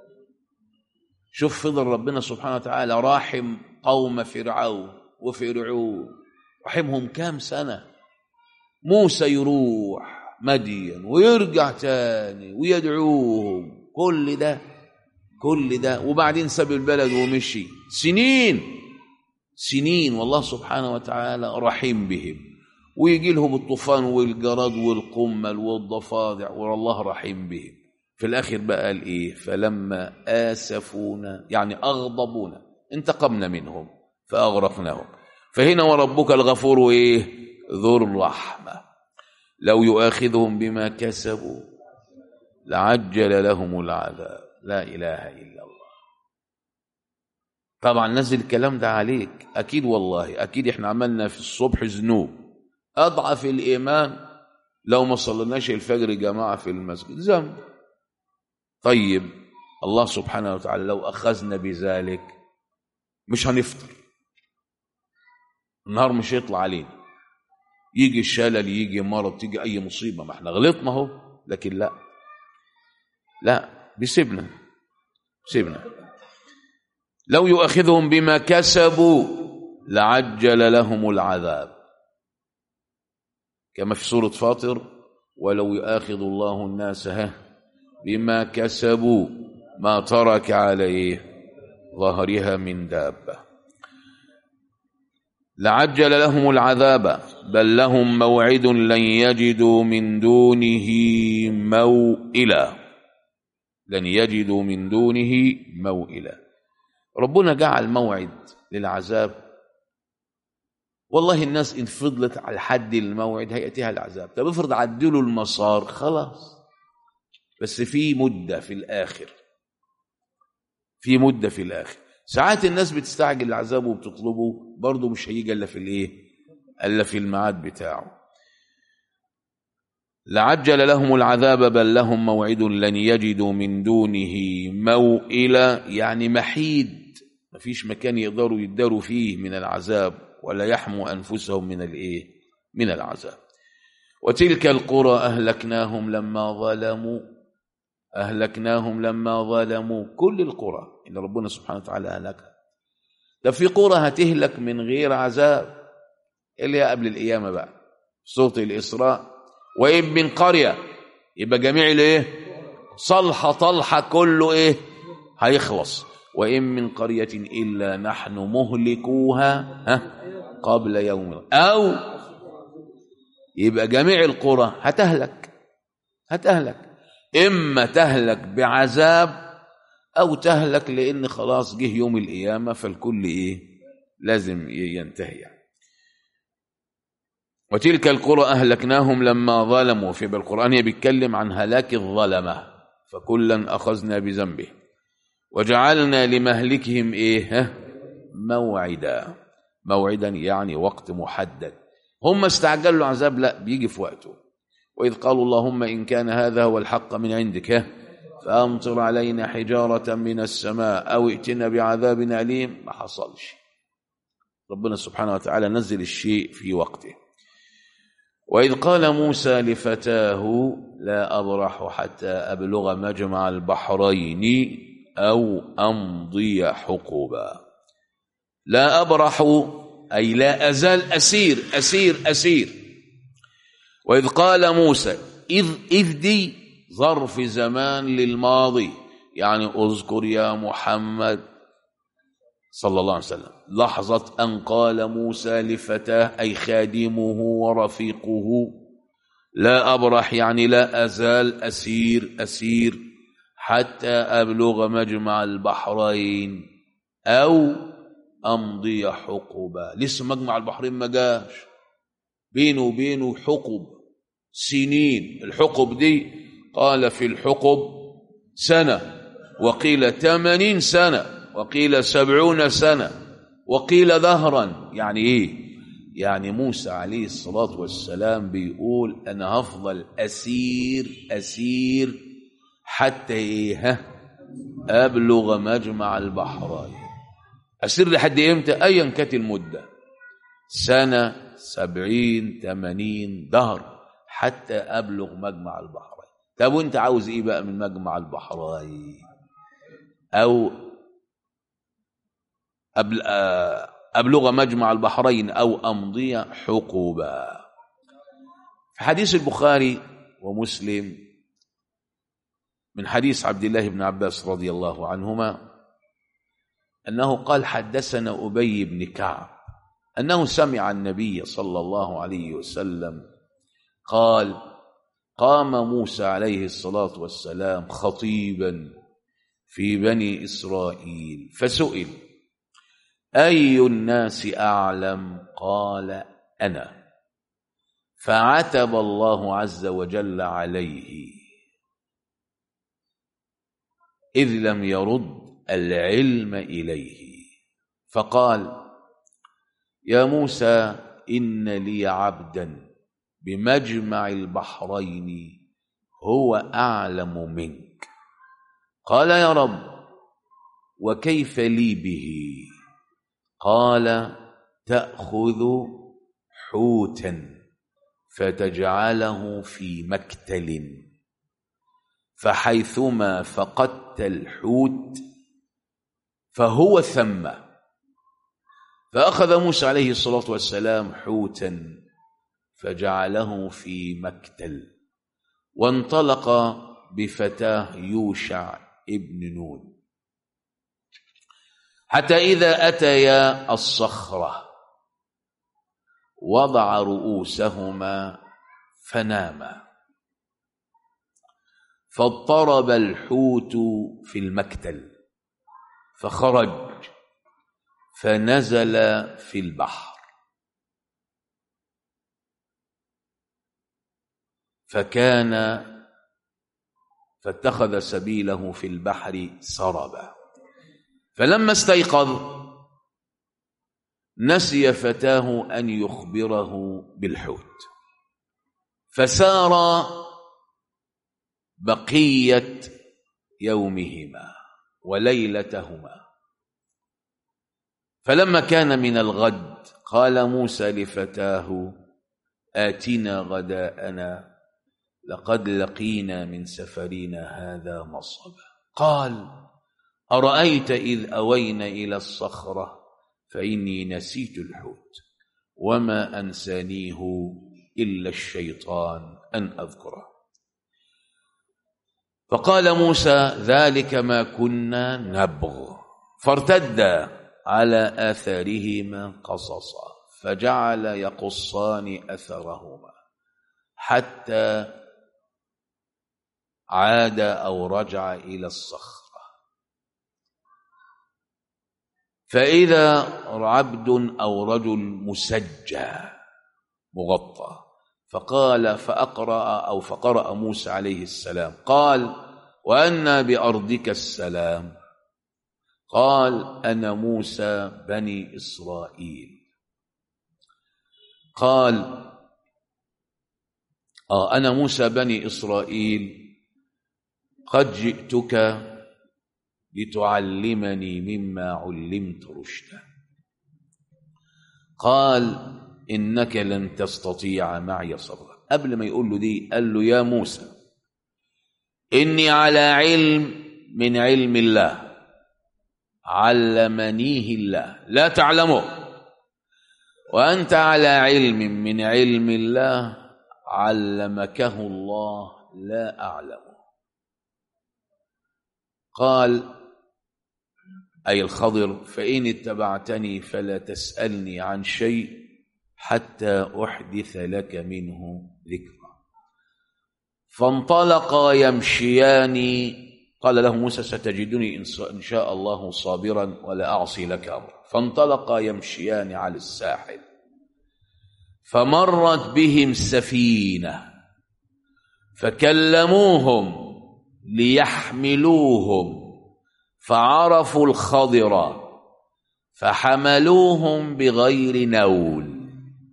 شوف فضل ربنا سبحانه وتعالى راحم قوم فرعون وفرعون رحمهم كام سنة موسى يروح مدين ويرجع تاني ويدعوهم كل ده كل ده وبعدين ساب البلد ومشي سنين سنين والله سبحانه وتعالى رحيم بهم ويجي لهم الطوفان والجراد والقمل والضفادع والله رحيم بهم في الآخر بقى قال إيه فلما آسفونا يعني أغضبونا انتقمنا منهم فأغرقناهم فهنا وربك الغفور إيه ذو الرحمة لو يؤاخذهم بما كسبوا لعجل لهم العذاب لا إله إلا الله طبعا نزل الكلام ده عليك أكيد والله أكيد إحنا عملنا في الصبح ذنوب أضعف الإيمان لو ما صلناش الفجر جماعة في المسجد ذنب طيب الله سبحانه وتعالى لو أخذنا بذلك مش هنفطر النهار مش هيطلع علينا يجي الشلل يجي مرض تيجي أي مصيبة ما احنا غلطنا اهو لكن لا لا بيسيبنا سيبنا لو يؤاخذهم بما كسبوا لعجل لهم العذاب كما في سورة فاطر ولو يؤاخذ الله الناس ها بما كسبوا ما ترك عليه ظهرها من دابة لعجل لهم العذاب بل لهم موعد لن يجدوا من دونه موئلا لن يجدوا من دونه موئلا ربنا جعل موعد للعذاب والله الناس ان فضلت على حد الموعد هياتيها العذاب طب افرض عدلوا المسار خلاص بس في مده في الاخر في مده في الاخر ساعات الناس بتستعجل العذاب وبتطلبه برضه مش هيجي الا في الايه الا في الميعاد بتاعه لعجل لهم العذاب بل لهم موعد لن يجدوا من دونه موئلا يعني محيد مفيش مكان يقدروا يداروا فيه من العذاب ولا يحموا انفسهم من الايه من العذاب وتلك القرى اهلكناهم لما ظلموا اهلكناهم لما ظلموا كل القرى ان ربنا سبحانه وتعالى اهلكها ده في قرى هتهلك من غير عذاب اللي هي قبل القيامه بقى سوره الاسراء وإن من قرية يبقى جميع الايه صلحة طلحة كله ايه هيخلص وإن من قرية إلا نحن مهلكوها ها قبل يوم أو يبقى جميع القرى هتهلك هتهلك إما تهلك بعذاب أو تهلك لأن خلاص جه يوم القيامة فالكل إيه لازم ينتهي يعني. وتلك القرى أهلكناهم لما ظلموا في بالقرآن هي بيتكلم عن هلاك الظلمة فكلا أخذنا بذنبه وجعلنا لمهلكهم إيه موعدا موعدا يعني وقت محدد هم استعجلوا عذاب لا بيجي في وقته وإذ قالوا اللهم إن كان هذا هو الحق من عندك فأمطر علينا حجارة من السماء أو ائتنا بعذاب أليم ما حصلش ربنا سبحانه وتعالى نزل الشيء في وقته وإذ قال موسى لفتاه لا أبرح حتى أبلغ مجمع البحرين أو أمضي حقوبا لا أبرح أي لا أزال أسير أسير أسير وإذ قال موسى إذ, إذ دي ظرف زمان للماضي يعني اذكر يا محمد صلى الله عليه وسلم لحظة أن قال موسى لفتاه أي خادمه ورفيقه لا أبرح يعني لا أزال أسير أسير حتى أبلغ مجمع البحرين أو أمضي حقبا لسه مجمع البحرين ما جاش بينه وبينه حقب سنين الحقب دي قال في الحقب سنة وقيل ثمانين سنة وقيل سبعون سنة وقيل دهرا يعني ايه يعني موسى عليه الصلاة والسلام بيقول أنا هفضل أسير أسير حتى إيه ها أبلغ مجمع البحرين أسير لحد إمتى أيا كانت المدة سنة سبعين ثمانين دهر حتى أبلغ مجمع البحرين طب وانت عاوز ايه بقى من مجمع البحرين او أبل أبلغ مجمع البحرين أو أمضي حقوبا في حديث البخاري ومسلم من حديث عبد الله بن عباس رضي الله عنهما أنه قال حدثنا أبي بن كعب أنه سمع النبي صلى الله عليه وسلم قال قام موسى عليه الصلاة والسلام خطيبا في بني إسرائيل فسئل أي الناس أعلم قال أنا فعتب الله عز وجل عليه إذ لم يرد العلم إليه فقال يا موسى إن لي عبدا بمجمع البحرين هو أعلم منك قال يا رب وكيف لي به قال تأخذ حوتا فتجعله في مكتل فحيثما فقدت الحوت فهو ثم فأخذ موسى عليه الصلاة والسلام حوتا فجعله في مكتل وانطلق بفتاه يوشع ابن نون حتى إذا أتيا الصخرة وضع رؤوسهما فناما فاضطرب الحوت في المكتل فخرج فنزل في البحر فكان فاتخذ سبيله في البحر سربا فلما استيقظ نسي فتاه ان يخبره بالحوت فسار بقيه يومهما وليلتهما فلما كان من الغد قال موسى لفتاه اتنا غداءنا لقد لقينا من سفرنا هذا نصبا قال ارايت اذ اوينا الى الصخره فاني نسيت الحوت وما انسانيه الا الشيطان ان اذكره فقال موسى ذلك ما كنا نبغ فارتدا على اثارهما قصصا فجعل يقصان اثرهما حتى عاد او رجع الى الصخره فاذا عبد او رجل مسجى مغطى فقال فاقرا او فقرا موسى عليه السلام قال وأنا بأرضك السلام قال أنا موسى بني إسرائيل قال آه أنا موسى بني إسرائيل قد جئتك لتعلمني مما علمت رشدا قال إنك لن تستطيع معي صبرا قبل ما يقول له دي قال له يا موسى إني على علم من علم الله علمنيه الله لا تعلمه وأنت على علم من علم الله علمكه الله لا أعلمه قال أي الخضر فإن اتبعتني فلا تسألني عن شيء حتى أحدث لك منه ذكرا فانطلقا يمشيان قال له موسى ستجدني إن شاء الله صابرا ولا أعصي لك أمرا فانطلقا يمشيان على الساحل فمرت بهم سفينة فكلموهم ليحملوهم فعرفوا الخضر فحملوهم بغير نول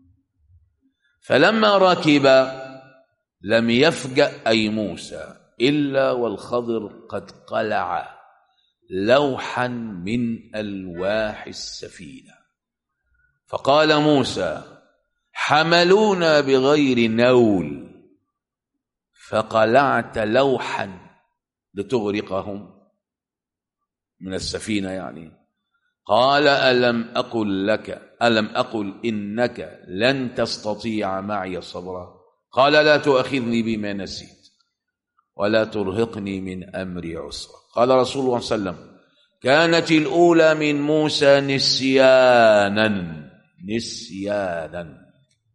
فلما ركب لم يفجأ أي موسى إلا والخضر قد قلع لوحا من ألواح السفينة فقال موسى حملونا بغير نول فقلعت لوحا لتغرقهم من السفينة يعني قال ألم أقل لك ألم أقل إنك لن تستطيع معي صبرا قال لا تؤاخذني بما نسيت ولا ترهقني من أمري عسرا قال رسول الله صلى الله عليه وسلم كانت الأولى من موسى نسيانا نسيانا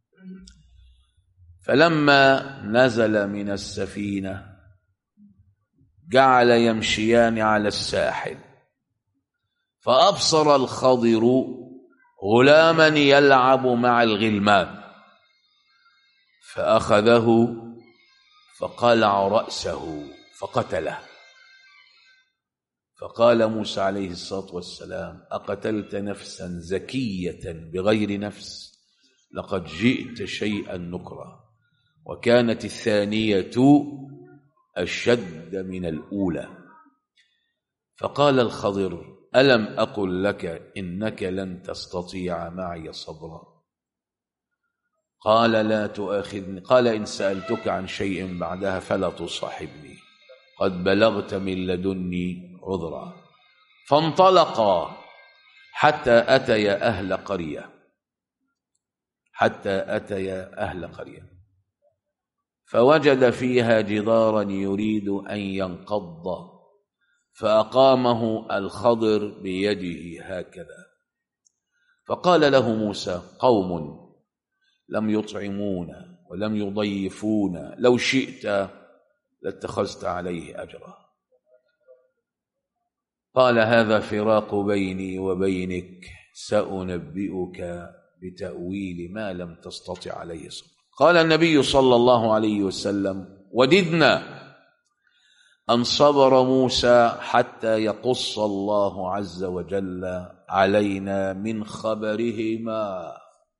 فلما نزل من السفينة جعل يمشيان على الساحل فأبصر الخضر غلاما يلعب مع الغلمان فأخذه فقلع رأسه فقتله فقال موسى عليه الصلاة والسلام أقتلت نفسا زكية بغير نفس لقد جئت شيئا نكرا وكانت الثانية أشد من الأولى فقال الخضر ألم أقل لك إنك لن تستطيع معي صبرا قال لا تؤاخذني قال إن سألتك عن شيء بعدها فلا تصاحبني قد بلغت من لدني عذرا فانطلقا حتى أتيا أهل قرية حتى أتيا أهل قرية فوجد فيها جدارا يريد أن ينقض فأقامه الخضر بيده هكذا فقال له موسى قوم لم يطعمونا ولم يضيفونا لو شئت لاتخذت عليه أجرا قال هذا فراق بيني وبينك سأنبئك بتأويل ما لم تستطع عليه صبر قال النبي صلى الله عليه وسلم وددنا أن صبر موسى حتى يقص الله عز وجل علينا من خبرهما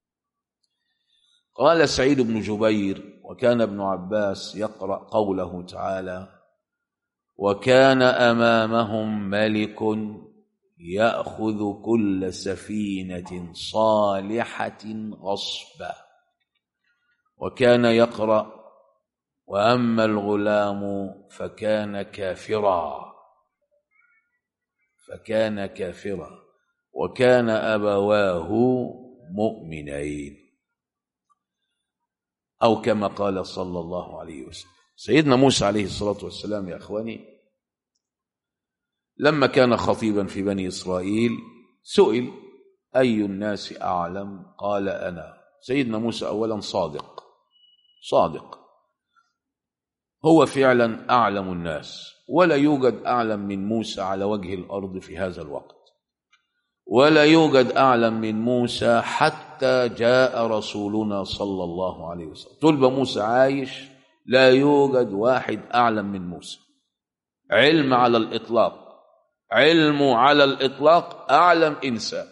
قال سعيد بن جبير وكان ابن عباس يقرأ قوله تعالى وكان أمامهم ملك يأخذ كل سفينة صالحة غصبا وكان يقرأ وأما الغلام فكان كافرا فكان كافرا وكان أبواه مؤمنين أو كما قال صلى الله عليه وسلم سيدنا موسى عليه الصلاة والسلام يا أخواني لما كان خطيبا في بني إسرائيل سئل أي الناس أعلم قال أنا سيدنا موسى أولا صادق صادق هو فعلا أعلم الناس ولا يوجد أعلم من موسى على وجه الأرض في هذا الوقت ولا يوجد أعلم من موسى حتى جاء رسولنا صلى الله عليه وسلم طول ما موسى عايش لا يوجد واحد أعلم من موسى علم على الإطلاق علم على الإطلاق أعلم إنسان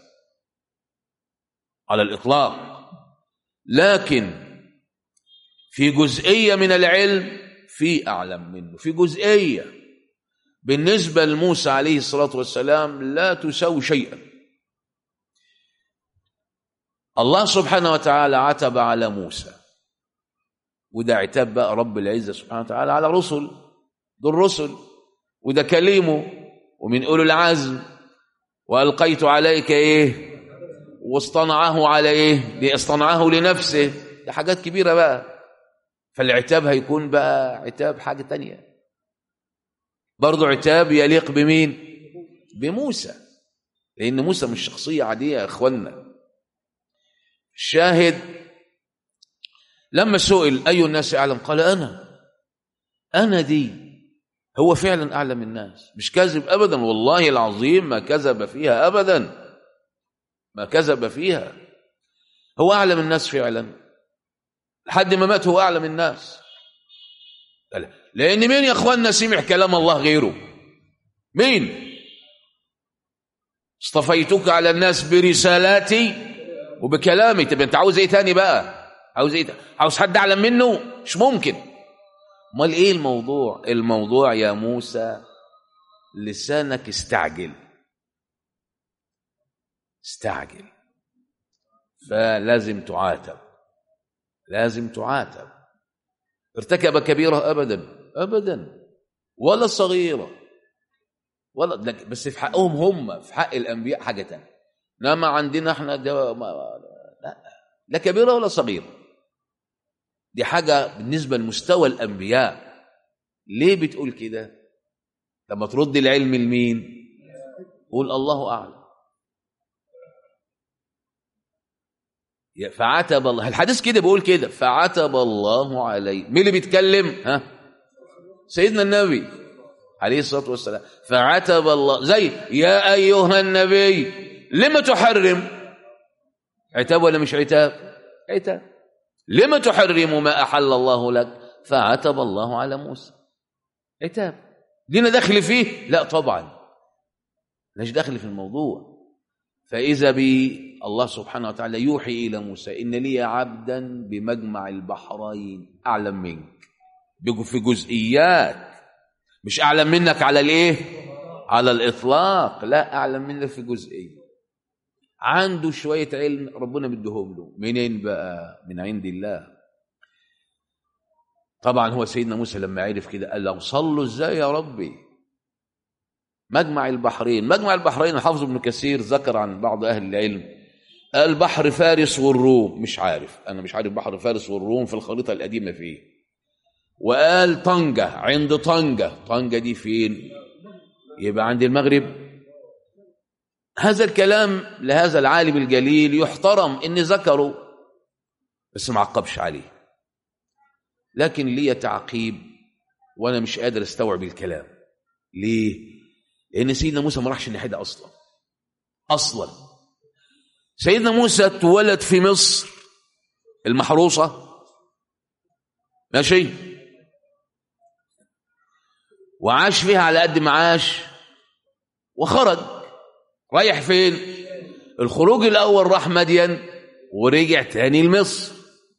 على الإطلاق لكن في جزئية من العلم في أعلم منه في جزئية بالنسبة لموسى عليه الصلاة والسلام لا تساوي شيئا الله سبحانه وتعالى عتب على موسى وده عتاب بقى رب العزة سبحانه وتعالى على رسل دول رسل وده كليمه ومن أولو العزم وألقيت عليك إيه واصطنعه على إيه دي اصطنعه لنفسه دي حاجات كبيرة بقى فالعتاب هيكون بقى عتاب حاجة تانية برضه عتاب يليق بمين بموسى لأن موسى مش شخصية عادية يا إخوانا الشاهد لما سئل أي الناس أعلم قال أنا أنا دي هو فعلا أعلم الناس مش كذب أبدا والله العظيم ما كذب فيها أبدا ما كذب فيها هو أعلم الناس فعلا لحد ما مات هو أعلم الناس لأن مين يا أخواننا سمع كلام الله غيره مين اصطفيتك على الناس برسالاتي وبكلامي طب انت عاوز ايه تاني بقى عاوز ايه تاني؟ عاوز حد اعلم منه مش ممكن امال ايه الموضوع الموضوع يا موسى لسانك استعجل استعجل فلازم تعاتب لازم تعاتب ارتكب كبيرة أبدا أبدا ولا صغيرة ولا بس في حقهم هم في حق الأنبياء حاجة تانية انما عندنا احنا ده ما لا لا كبيرة ولا صغيرة دي حاجة بالنسبة لمستوى الأنبياء ليه بتقول كده لما ترد العلم لمين قول الله أعلم فعتب الله الحديث كده بيقول كده فعتب الله عليه مين اللي بيتكلم ها سيدنا النبي عليه الصلاة والسلام فعتب الله زي يا أيها النبي لما تحرم عتاب ولا مش عتاب عتاب لما تحرم ما أحل الله لك فعتب الله على موسى عتاب دينا دخل فيه لا طبعا ليش دخل في الموضوع فإذا بي الله سبحانه وتعالى يوحي إلى موسى إن لي عبدا بمجمع البحرين أعلم منك في جزئيات مش أعلم منك على الإيه على الإطلاق لا أعلم منك في جزئية عنده شوية علم ربنا مديهم له منين بقى من عند الله طبعا هو سيدنا موسى لما عرف كده قال له صلوا ازاي يا ربي مجمع البحرين مجمع البحرين الحافظ ابن كثير ذكر عن بعض أهل العلم البحر فارس والروم مش عارف أنا مش عارف بحر فارس والروم في الخريطة القديمة فيه وقال طنجة عند طنجة طنجة دي فين يبقى عند المغرب هذا الكلام لهذا العالم الجليل يحترم إن ذكره بس ما عقبش عليه لكن لي تعقيب وأنا مش قادر استوعب الكلام ليه؟ لأن سيدنا موسى ما راحش الناحية أصلا أصلا سيدنا موسى اتولد في مصر المحروسة ماشي وعاش فيها على قد ما عاش وخرج رايح فين الخروج الأول راح مدين ورجع تاني لمصر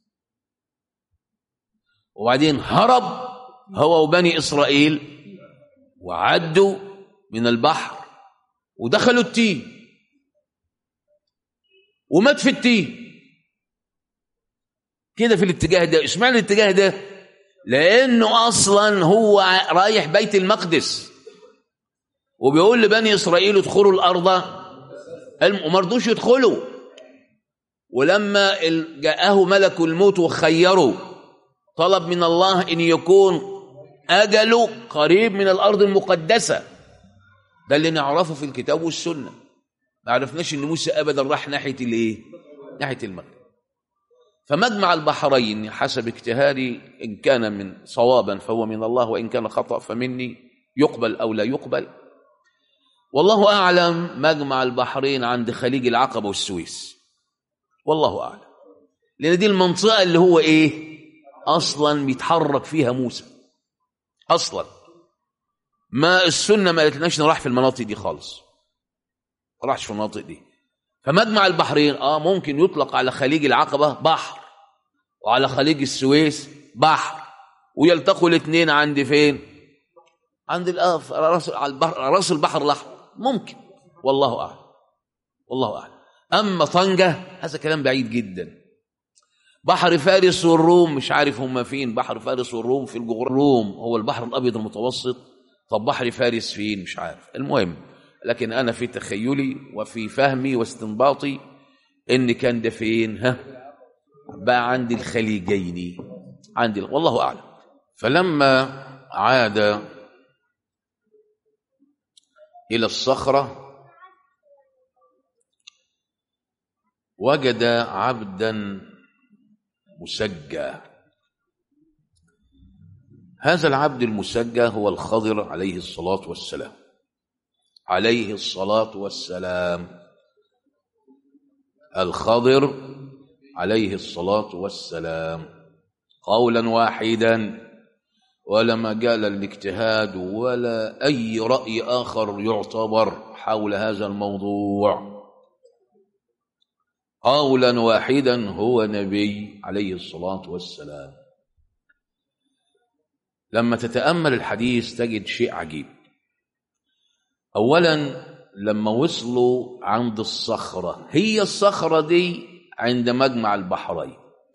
وبعدين هرب هو وبني إسرائيل وعدوا من البحر ودخلوا التيه ومات في التيه كده في الاتجاه ده اشمعنى الاتجاه ده لانه اصلا هو رايح بيت المقدس وبيقول لبني اسرائيل ادخلوا الارض وما رضوش يدخلوا ولما جاءه ملك الموت وخيره طلب من الله ان يكون اجله قريب من الارض المقدسه ده اللي نعرفه في الكتاب والسنه ما عرفناش ان موسى ابدا راح ناحيه الايه ناحيه المغرب فمجمع البحرين حسب اجتهادي ان كان من صوابا فهو من الله وان كان خطا فمني يقبل او لا يقبل والله اعلم مجمع البحرين عند خليج العقبه والسويس والله اعلم لان دي المنطقه اللي هو ايه اصلا بيتحرك فيها موسى اصلا ما السنه ما قالتلناش نروح في المناطق دي خالص ما راحش في المناطق دي فمجمع البحرين اه ممكن يطلق على خليج العقبه بحر وعلى خليج السويس بحر ويلتقوا الاثنين عند فين عند الأف... راس على البحر راس البحر الاحمر ممكن والله اعلم والله اعلم اما طنجه هذا كلام بعيد جدا بحر فارس والروم مش عارف هم فين بحر فارس والروم في الجغرافيا الروم هو البحر الابيض المتوسط طب بحر فارس فين مش عارف المهم لكن انا في تخيلي وفي فهمي واستنباطي ان كان ده فين ها بقى عند الخليجين عندي والله اعلم فلما عاد إلى الصخرة وجد عبدا مسجى هذا العبد المسجى هو الخضر عليه الصلاة والسلام عليه الصلاة والسلام الخضر عليه الصلاة والسلام قولا واحدا ولا مجال للاجتهاد ولا أي رأي آخر يعتبر حول هذا الموضوع قولا واحدا هو نبي عليه الصلاة والسلام لما تتأمل الحديث تجد شيء عجيب أولا لما وصلوا عند الصخرة هي الصخرة دي عند مجمع البحرين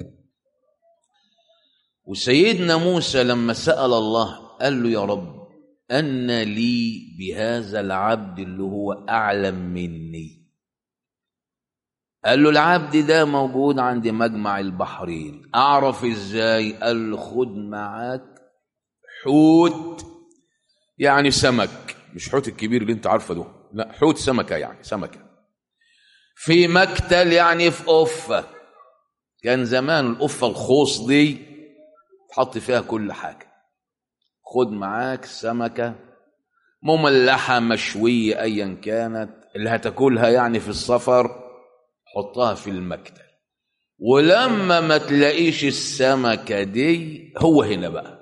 وسيدنا موسى لما سأل الله قال له يا رب أن لي بهذا العبد اللي هو أعلم مني قال له العبد ده موجود عند مجمع البحرين أعرف إزاي قال له خد معاك حوت يعني سمك مش حوت الكبير اللي انت عارفه ده لا حوت سمكة يعني سمكة في مكتل يعني في قفة كان زمان القفة الخوص دي تحط فيها كل حاجة خد معاك سمكة مملحة مشوية أيا كانت اللي هتاكلها يعني في السفر حطها في المكتل ولما ما تلاقيش السمكة دي هو هنا بقى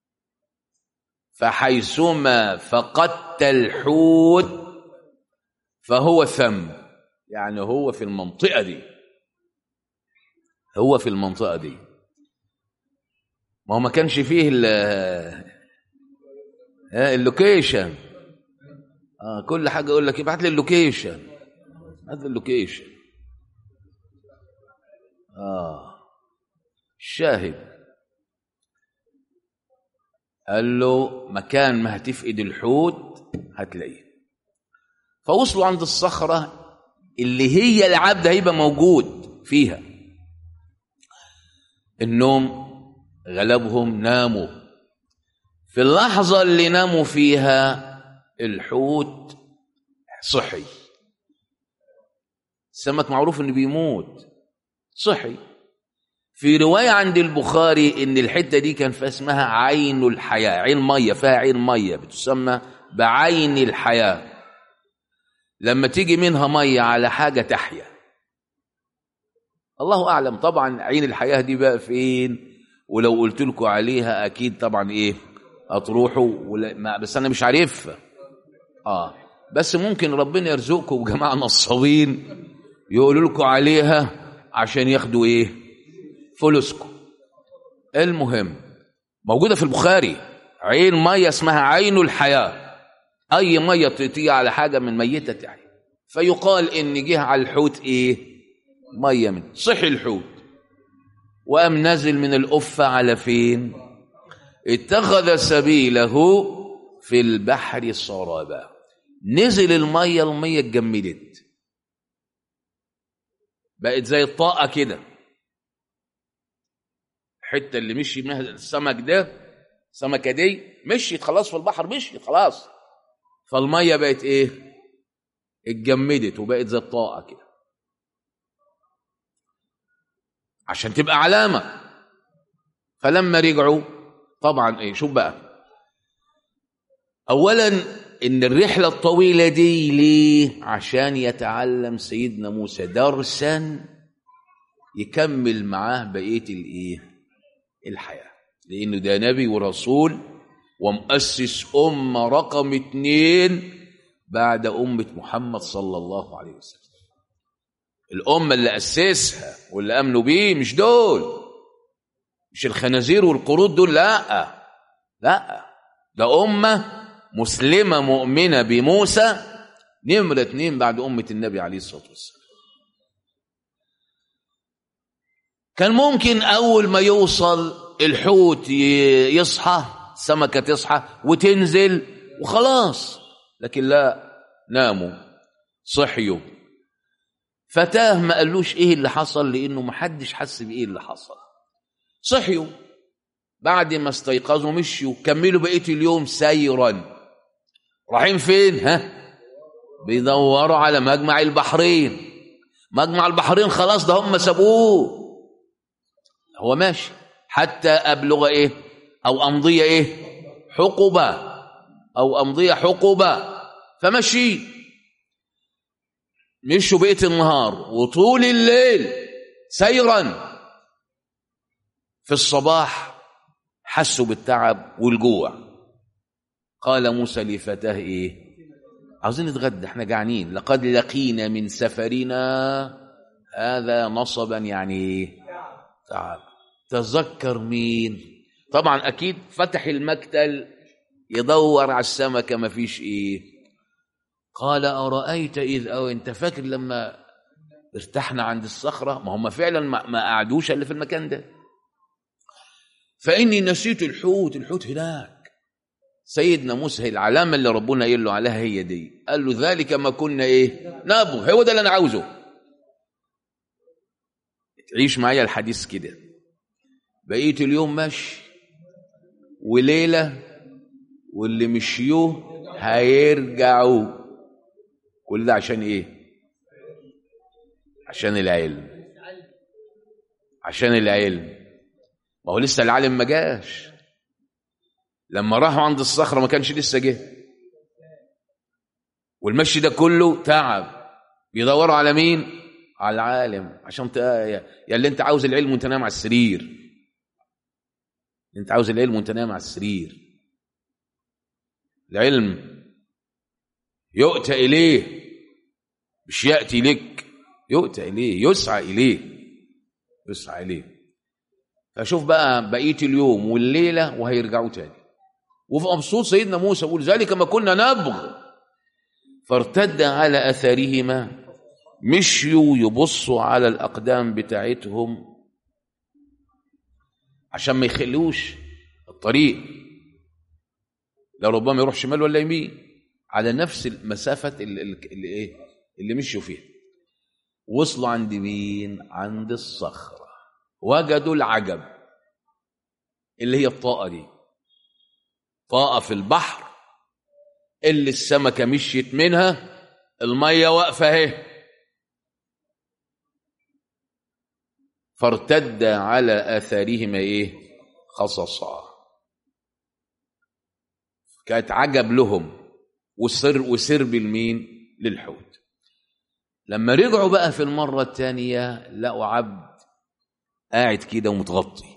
فحيثما فقدت الحوت فهو ثم يعني هو في المنطقة دي هو في المنطقة دي ما هو ما كانش فيه اللوكيشن آه كل حاجة يقول لك ابعت لي اللوكيشن هذا اللوكيشن آه الشاهد قال له مكان ما هتفقد الحوت هتلاقيه فوصلوا عند الصخرة اللي هي العبد هيبقى موجود فيها النوم غلبهم ناموا في اللحظة اللي ناموا فيها الحوت صحي السمك معروف انه بيموت صحي في رواية عند البخاري ان الحتة دي كان فيها اسمها عين الحياة عين مية فيها عين مية بتسمى بعين الحياة لما تيجي منها مية على حاجة تحيا الله أعلم طبعا عين الحياة دي بقى فين ولو قلت لكم عليها أكيد طبعا إيه هتروحوا ولا بس أنا مش عارفها آه بس ممكن ربنا يرزقكم بجماعة نصابين يقولوا لكم عليها عشان ياخدوا إيه فلوسكم المهم موجودة في البخاري عين مية اسمها عين الحياة أي مية تطيع على حاجة من ميتة تحيا فيقال إن جه على الحوت إيه مية من صحي الحوت وقام نازل من الأفة على فين اتخذ سبيله في البحر صرابا نزل المية المية اتجمدت بقت زي الطاقة كده الحته اللي مشي منها السمك ده السمكه دي مشيت خلاص في البحر مشيت خلاص فالميه بقت ايه اتجمدت وبقت زي الطاقه كده عشان تبقى علامه فلما رجعوا طبعا ايه شوف بقى اولا ان الرحله الطويله دي ليه عشان يتعلم سيدنا موسى درسا يكمل معاه بقيه الايه الحياة لأنه ده نبي ورسول ومؤسس أمة رقم اتنين بعد أمة محمد صلى الله عليه وسلم الأمة اللي أسسها واللي أمنوا بيه مش دول مش الخنازير والقرود دول لا لا ده أمة مسلمة مؤمنة بموسى نمرة اتنين بعد أمة النبي عليه الصلاة والسلام كان ممكن أول ما يوصل الحوت يصحى سمكة تصحى وتنزل وخلاص لكن لا ناموا صحيوا فتاه ما قالوش ايه اللي حصل لانه ما حدش حس بايه اللي حصل صحيوا بعد ما استيقظوا مشيوا كملوا بقيه اليوم سيرا رايحين فين ها بيدوروا على مجمع البحرين مجمع البحرين خلاص ده هم سابوه هو ماشي حتى أبلغ إيه أو أمضي إيه حقبة أو أمضي حقبة فمشي مشوا بقية النهار وطول الليل سيرا في الصباح حسوا بالتعب والجوع قال موسى لفتاه ايه عاوزين نتغدى احنا جعانين لقد لقينا من سفرنا هذا نصبا يعني ايه تعب تذكر مين طبعا اكيد فتح المكتل يدور على السمكه ما فيش ايه قال ارايت اذ او انت فاكر لما ارتحنا عند الصخره ما هم فعلا ما, ما قعدوش الا في المكان ده فاني نسيت الحوت الحوت هناك سيدنا موسى العلامه اللي ربنا قال له عليها هي دي قال له ذلك ما كنا ايه نبغ هو ده اللي انا عاوزه تعيش معايا الحديث كده بقيت اليوم ماشي وليله واللي مشيوه هيرجعوا كل ده عشان ايه عشان العلم عشان العلم ما هو لسه العالم ما جاش لما راحوا عند الصخرة ما كانش لسه جه والمشي ده كله تعب بيدوروا على مين على العالم عشان ت... يا اللي انت عاوز العلم وانت نايم على السرير انت عاوز العلم وانت نايم على السرير العلم يؤتى اليه مش ياتي لك يؤتى اليه يسعى اليه يسعى اليه فشوف بقى بقيه اليوم والليله وهيرجعوا تاني وفي مبسوط سيدنا موسى يقول ذلك ما كنا نبغ فارتد على اثارهما مشيوا يبصوا على الاقدام بتاعتهم عشان ما يخلوش الطريق لربما يروح شمال ولا يمين على نفس المسافة اللي, اللي, ايه اللي مشوا فيها وصلوا عند مين عند الصخرة وجدوا العجب اللي هي الطاقة دي طاقة في البحر اللي السمكة مشيت منها المية واقفة اهي فارتد على آثارهما ايه خصصا كانت عجب لهم وسر وسرب المين للحوت لما رجعوا بقى في المرة الثانية لقوا عبد قاعد كده ومتغطي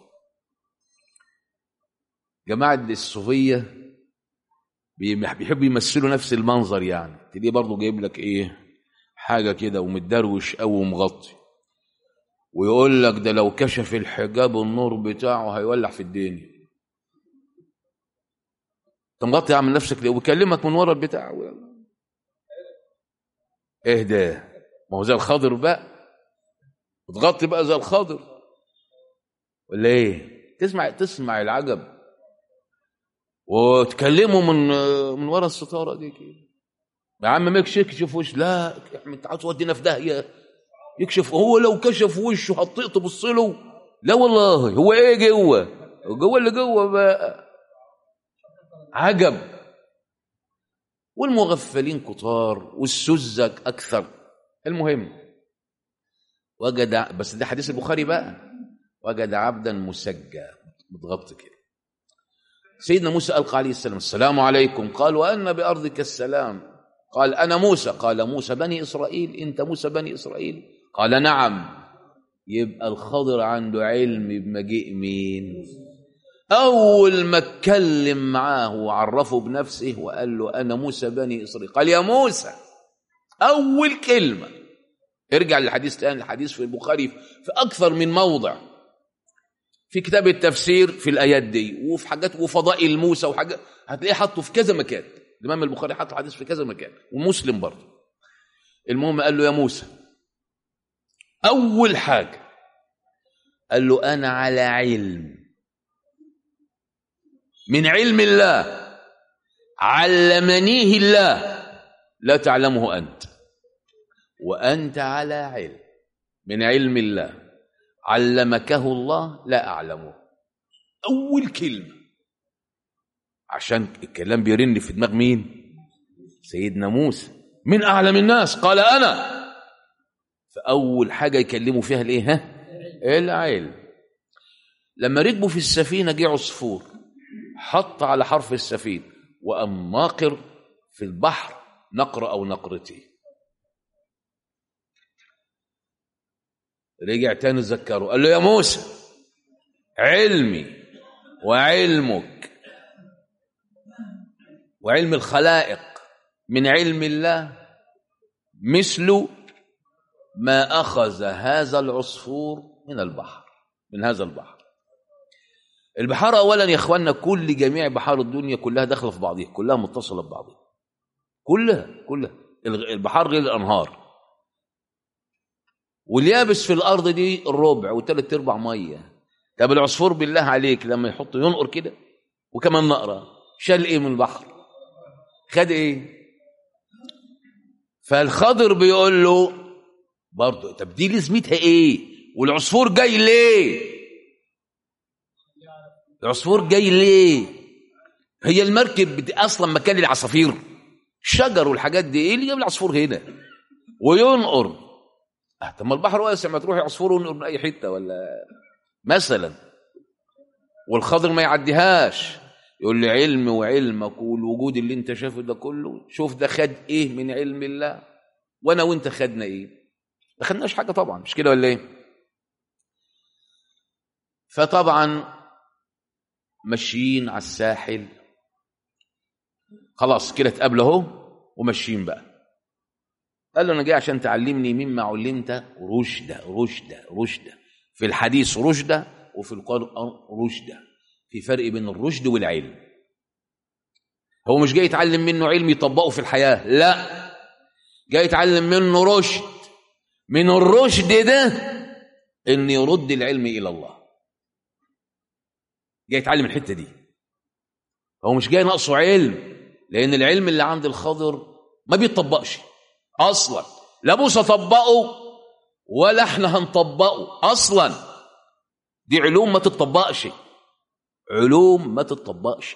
جماعة الصوفية بيحبوا يمثلوا نفس المنظر يعني تلاقيه برضه جايب لك ايه حاجة كده ومتدروش أو ومغطي ويقول لك ده لو كشف الحجاب النور بتاعه هيولع في الدنيا انت مغطي عامل نفسك ليه وبيكلمك من ورا البتاع ايه ده ما هو زي الخضر بقى وتغطي بقى زي الخضر ولا ايه تسمع تسمع العجب وتكلموا من من ورا الستاره دي كده يا عم ما يكشف وش لا انت عاوز تودينا في داهيه يكشف هو لو كشف وشه هتطيق تبص له لا والله هو ايه جوه جوه اللي جوه بقى عجب والمغفلين كتار والسذج اكثر المهم وجد بس ده حديث البخاري بقى وجد عبدا مسجى متغطي كده سيدنا موسى ألقى عليه السلام السلام عليكم قال وأن بأرضك السلام قال أنا موسى قال موسى بني إسرائيل أنت موسى بني إسرائيل قال نعم يبقى الخضر عنده علم بمجيء مين أول ما اتكلم معاه وعرفه بنفسه وقال له أنا موسى بني إسرائيل قال يا موسى أول كلمة ارجع للحديث تاني الحديث في البخاري في أكثر من موضع في كتاب التفسير في الآيات دي وفي حاجات وفضائل موسى وحاجات هتلاقيه حاطه في كذا مكان الإمام البخاري حط الحديث في كذا مكان ومسلم برضه المهم قال له يا موسى أول حاجة قال له أنا على علم من علم الله علمنيه الله لا تعلمه أنت وأنت على علم من علم الله علمكه الله لا أعلمه أول كلمة عشان الكلام بيرن في دماغ مين سيدنا موسى من أعلم الناس قال أنا فأول حاجة يكلموا فيها الإيه ها العلم لما ركبوا في السفينة جه عصفور حط على حرف السفينة وأم ناقر في البحر نقر أو نقرتين رجع تاني ذكره قال له يا موسى علمي وعلمك وعلم الخلائق من علم الله مثل ما أخذ هذا العصفور من البحر من هذا البحر البحار أولا يا إخواننا كل جميع بحار الدنيا كلها داخلة في بعضها كلها متصلة ببعضها كلها كلها البحار غير الأنهار واليابس في الأرض دي الربع وثلاث أرباع مية طب العصفور بالله عليك لما يحط ينقر كده وكمان نقرة شال إيه من البحر خد إيه فالخضر بيقول له برضه طب دي لازمتها ايه والعصفور جاي ليه العصفور جاي ليه هي المركب بت- اصلا مكان العصافير الشجر والحاجات دي ايه اللي جاب العصفور هنا وينقر اه طب ما البحر واسع ما تروح عصفور وينقر من اي حته ولا مثلا والخضر ما يعديهاش يقول لي علم وعلمك والوجود اللي انت شايفه ده كله شوف ده خد ايه من علم الله وانا وانت خدنا ايه ما خدناش حاجه طبعا مش كده ولا ايه فطبعا ماشيين على الساحل خلاص كده اتقابلوا اهو وماشيين بقى قال له انا جاي عشان تعلمني مما علمت رشدا رشدا رشدا في الحديث رشدا وفي القرآن رشدا في فرق بين الرشد والعلم هو مش جاي يتعلم منه علم يطبقه في الحياة لا جاي يتعلم منه رشد من الرشد ده ان يرد العلم الى الله جاي يتعلم الحته دي هو مش جاي ناقصه علم لان العلم اللي عند الخضر ما بيتطبقش اصلا لا موسى طبقه ولا احنا هنطبقه اصلا دي علوم ما تتطبقش علوم ما تتطبقش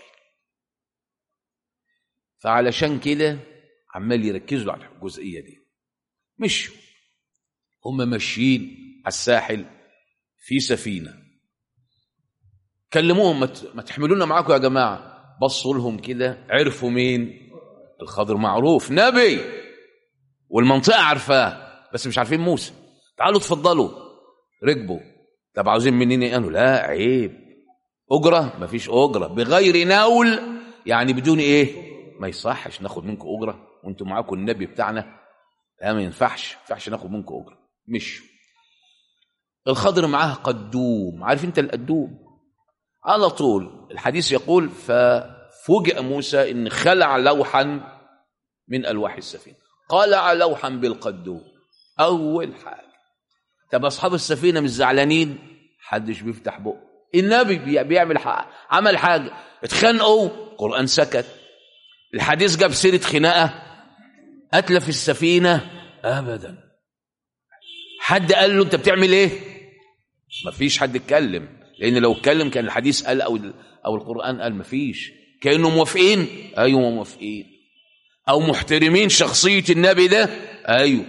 فعلشان كده عمال يركزوا على الجزئيه دي مشوا هم ماشيين على الساحل في سفينه كلموهم ما ت- ما تحملونا معاكم يا جماعه بصوا لهم كده عرفوا مين الخضر معروف نبي والمنطقه عارفاه بس مش عارفين موسى تعالوا اتفضلوا ركبوا طب عاوزين منين قالوا لا عيب اجره مفيش اجره بغير نول يعني بدون ايه ما يصحش ناخد منكم اجره وانتم معاكم النبي بتاعنا لا ما ينفعش ما ينفعش ناخد منكم اجره مش الخضر معاه قدوم عارف انت القدوم على طول الحديث يقول ففوجئ موسى ان خلع لوحا من الواح السفينه قلع لوحا بالقدوم اول حاجه طب اصحاب السفينه مش زعلانين حدش بيفتح بقه النبي بي- بيعمل حاجة. عمل حاجه اتخانقوا القران سكت الحديث جاب سيره خناقه قتل في السفينه ابدا حد قال له انت بتعمل ايه مفيش حد اتكلم لان لو اتكلم كان الحديث قال او او القران قال مفيش كانوا موافقين ايوه موافقين او محترمين شخصيه النبي ده ايوه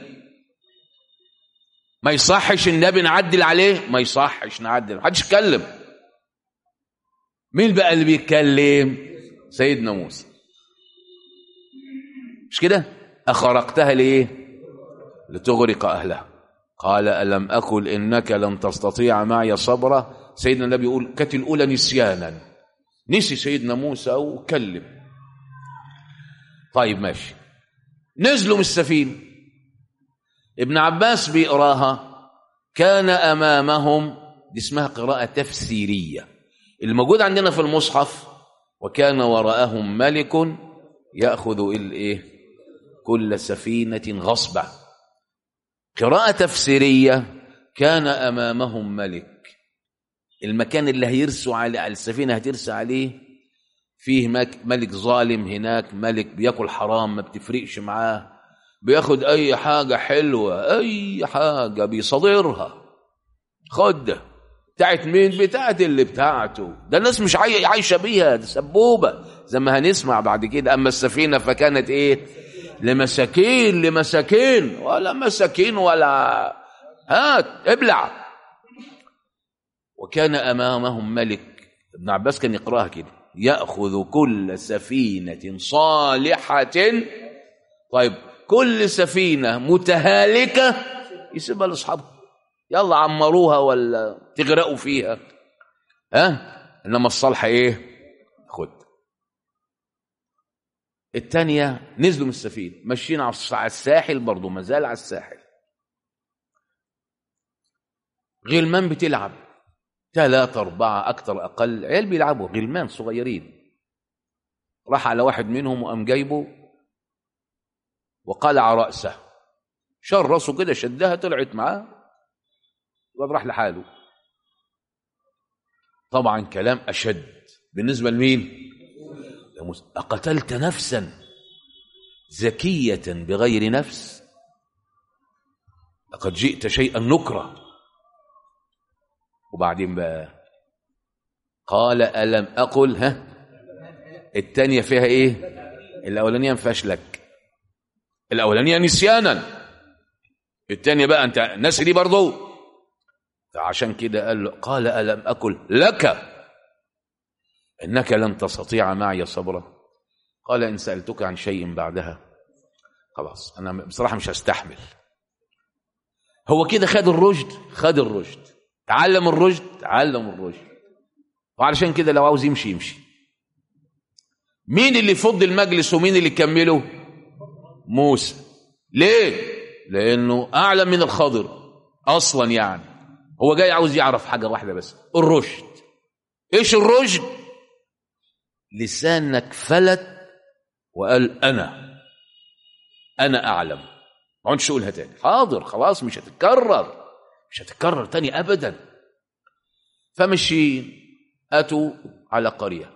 ما يصحش النبي نعدل عليه ما يصحش نعدل محدش يتكلم مين بقى اللي بيتكلم سيدنا موسى مش كده اخرقتها ليه لتغرق اهلها قال الم اقل انك لن تستطيع معي صبرا سيدنا النبي يقول كانت الاولى نسيانا نسي سيدنا موسى وكلم طيب ماشي نزلوا من السفينه ابن عباس بيقراها كان امامهم دي اسمها قراءه تفسيريه الموجود عندنا في المصحف وكان وراءهم ملك ياخذ الايه كل سفينه غصبا قراءه تفسيريه كان امامهم ملك المكان اللي هيرسوا على السفينه هترسى عليه فيه مك- ملك ظالم هناك ملك بياكل حرام ما بتفرقش معاه بياخد اي حاجه حلوه اي حاجه بيصادرها خد ده بتاعت مين بتاعت اللي بتاعته ده الناس مش عاي- عايشه بيها ده سبوبه زي ما هنسمع بعد كده اما السفينه فكانت ايه لمساكين لمساكين ولا مساكين ولا هات ابلع وكان امامهم ملك ابن عباس كان يقراها كده ياخذ كل سفينه صالحه طيب كل سفينه متهالكه يسيبها لاصحابها يلا عمروها ولا تغرقوا فيها ها انما الصالحه ايه خد الثانيه نزلوا من السفينه ماشيين على الساحل برضه ما زال على الساحل غلمان بتلعب ثلاثة أربعة أكثر أقل عيال بيلعبوا غلمان صغيرين راح على واحد منهم وقام جايبه وقلع رأسه شال راسه كده شدها طلعت معاه الواد راح لحاله طبعا كلام أشد بالنسبة لمين أقتلت نفسا زكية بغير نفس لقد جئت شيئا نكرا وبعدين بقى قال ألم أقل ها التانية فيها إيه الأولانية مفشلك الأولانية نسيانا التانية بقى أنت ناسي دي برضو فعشان كده قال له قال ألم أقل لك إنك لن تستطيع معي صبرا قال إن سألتك عن شيء بعدها خلاص أنا بصراحة مش هستحمل هو كده خد الرشد خد الرشد تعلم الرشد تعلم الرشد وعلشان كده لو عاوز يمشي يمشي مين اللي يفض المجلس ومين اللي يكمله موسى ليه لانه اعلم من الخضر اصلا يعني هو جاي عاوز يعرف حاجه واحده بس الرشد ايش الرشد لسانك فلت وقال انا انا اعلم ما عدتش اقولها تاني حاضر خلاص مش هتتكرر مش هتتكرر تاني ابدا فمشي اتوا على قريه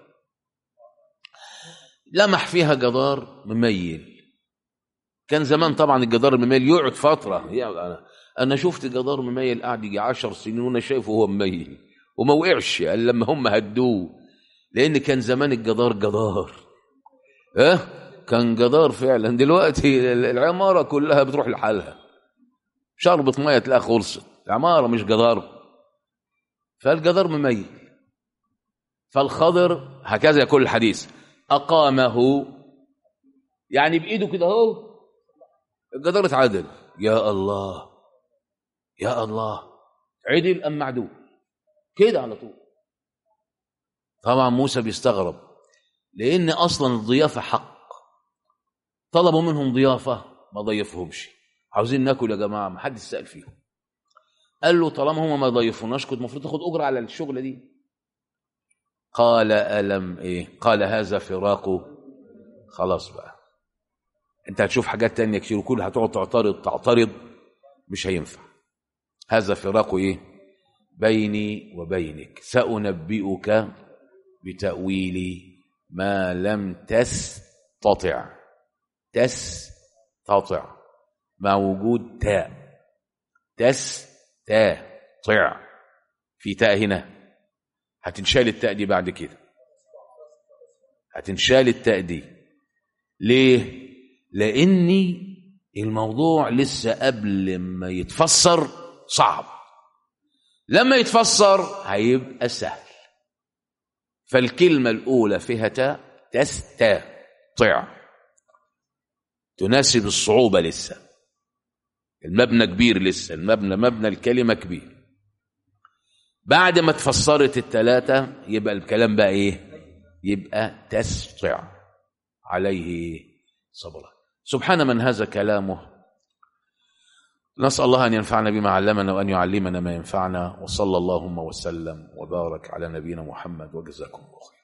لمح فيها جدار مميل كان زمان طبعا الجدار المميل يقعد فتره يعني انا انا شفت جدار مميل قاعد يجي 10 سنين وانا شايفه هو مميل وما وقعش قال لما هم هدوه لان كان زمان الجدار جدار اه كان جدار فعلا دلوقتي العماره كلها بتروح لحالها شربة ميه تلاقيها خلصت العماره مش جدار فالجدار مميل فالخضر هكذا يقول الحديث اقامه يعني بايده كده اهو الجدار اتعدل يا الله يا الله عدل ام معدول كده على طول طبعا موسى بيستغرب لان اصلا الضيافه حق طلبوا منهم ضيافه ما ضيفهمش عاوزين ناكل يا جماعه ما حدش سال فيهم قال له طالما هم ما ضيفوناش كنت المفروض تاخد اجره على الشغله دي قال الم ايه قال هذا فراق خلاص بقى انت هتشوف حاجات تانية كتير وكل هتقعد تعترض تعترض مش هينفع هذا فراق ايه بيني وبينك سأنبئك بتأويل ما لم تستطع تستطع مع وجود تاء تستطع في تاء هنا هتنشال التاء دي بعد كده هتنشال التاء دي ليه لاني الموضوع لسه قبل ما يتفسر صعب لما يتفسر هيبقى سهل فالكلمة الأولى فيها تاء تستطع تناسب الصعوبة لسه المبنى كبير لسه المبنى مبنى الكلمة كبير بعد ما تفسرت الثلاثة يبقى الكلام بقى ايه يبقى تستطع عليه صبرا سبحان من هذا كلامه نسأل الله أن ينفعنا بما علمنا وأن يعلمنا ما ينفعنا وصلى اللهم وسلم وبارك على نبينا محمد وجزاكم الله خير